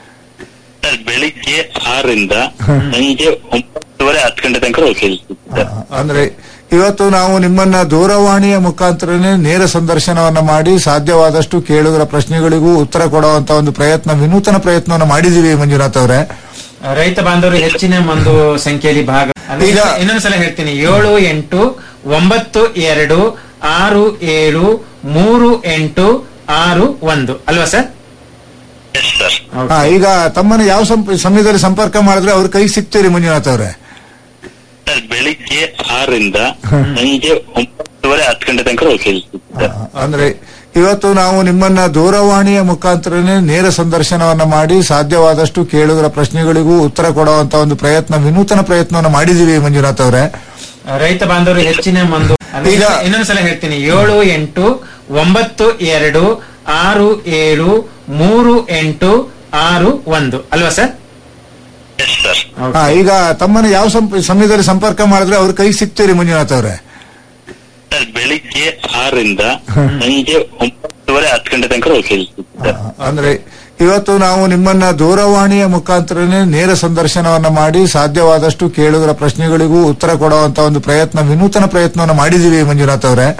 ಸರ್ ಬೆಳಿಗ್ಗೆ ಆರರಿಂದ ಸಂಜೆ ಒಂಬತ್ತುವರೆ ಹತ್ತು ಗಂಟೆ ತನಕ ಓಕೆ ಸರ್ ಅಂದ್ರೆ ಇವತ್ತು ನಾವು ನಿಮ್ಮನ್ನ ದೂರವಾಣಿಯ ಮುಖಾಂತರನೇ ನೇರ ಸಂದರ್ಶನವನ್ನ ಮಾಡಿ ಸಾಧ್ಯವಾದಷ್ಟು ಕೇಳುಗರ ಪ್ರಶ್ನೆಗಳಿಗೂ ಉತ್ತರ ಕೊಡುವಂತ ಒಂದು ಪ್ರಯತ್ನ ವಿನೂತನ ಪ್ರಯತ್ನವನ್ನು ಮಾಡಿದೀವಿ ಮಂಜುನಾಥ್ ಅವರೇ ರೈತ ಬಾಂಧವರು ಹೆಚ್ಚಿನ ಒಂದು ಸಂಖ್ಯೆಯಲ್ಲಿ ಭಾಗ ಅಂದ್ರೆ ಈಗ- ಇನ್ನೊಂದ್ಸಲ ಹೇಳ್ತೀನಿ ಏಳು ಎಂಟು ಒಂಬತ್ತು ಎರಡು ಆರು ಏಳು ಮೂರು ಎಂಟು ಆರು ಒಂದು ಅಲ್ವಾ ಸರ್ ಎಸ್ ಸರ್ ಹಾ, ಈಗ ತಮ್ಮನ್ನ ಯಾವ ಸಂಪ- ಸಮಯದಲ್ಲಿ ಸಂಪರ್ಕ ಮಾಡಿದ್ರೆ ಅವ್ರ ಕೈ ಸಿಗ್ತೀರಿ ಮಂಜುನಾಥ್ ಅವರೇ ಸರ್ ಬೆಳಿಗ್ಗೆ ಆರರಿಂದ ಸಂಜೆ ಒಂಬತ್ತುವರೆ ಹತ್ತು ಗಂಟೆ ತನಕ ಓಕೆ ಸರ್ ಅಂದ್ರೆ ಇವತ್ತು ನಾವು ನಿಮ್ಮನ್ನ ದೂರವಾಣಿಯ ಮುಖಾಂತರನೇ ನೇರ ಸಂದರ್ಶನವನ್ನ ಮಾಡಿ ಸಾಧ್ಯವಾದಷ್ಟು ಕೇಳುಗರ ಪ್ರಶ್ನೆಗಳಿಗೂ ಉತ್ತರ ಕೊಡುವಂತ ಒಂದು ಪ್ರಯತ್ನ ವಿನೂತನ ಪ್ರಯತ್ನವನ್ನು ಮಾಡಿದೀವಿ ಮಂಜುನಾಥ್ ಅವರೇ ರೈತ ಬಾಂಧವರು ಹೆಚ್ಚಿನ ಒಂದು ಅಂದ್ರೆ ಈಗ- ಇನ್ನೊಂದ್ಸಲ ಹೇಳ್ತೀನಿ ಏಳು ಎಂಟು ಒಂಬತ್ತು ಎರಡು ಆರು ಏಳು ಮೂರು ಎಂಟು ಆರು ಒಂದು ಅಲ್ವಾ ಸರ್ ಎಸ್ ಸರ್ ಹಾ, ಈಗ ತಮ್ಮನ್ನ ಯಾವ ಸಂಪ- ಸಮಯದಲ್ಲಿ ಸಂಪರ್ಕ ಮಾಡಿದ್ರೆ ಅವ್ರ ಕೈ ಸಿಗ್ತೀರಿ ಮಂಜುನಾಥ್ ಅವರೇ ಸರ್ ಬೆಳಿಗ್ಗೆ ಆರರಿಂದ ಸಂಜೆ ಒಂಬತ್ತುವರೆ ಹತ್ತು ಗಂಟೆ ತನಕ ಓಕೆ ಸರ್ ಅಂದ್ರೆ ಇವತ್ತು ನಾವು ನಿಮ್ಮನ್ನ ದೂರವಾಣಿಯ ಮುಖಾಂತರನೇ ನೇರ ಸಂದರ್ಶನವನ್ನ ಮಾಡಿ ಸಾಧ್ಯವಾದಷ್ಟು ಕೇಳುಗರ ಪ್ರಶ್ನೆಗಳಿಗೂ ಉತ್ತರ ಕೊಡುವಂತ ಒಂದು ಪ್ರಯತ್ನ ವಿನೂತನ ಪ್ರಯತ್ನವನ್ನು ಮಾಡಿದೀವಿ ಮಂಜುನಾಥ್ ಅವರೇ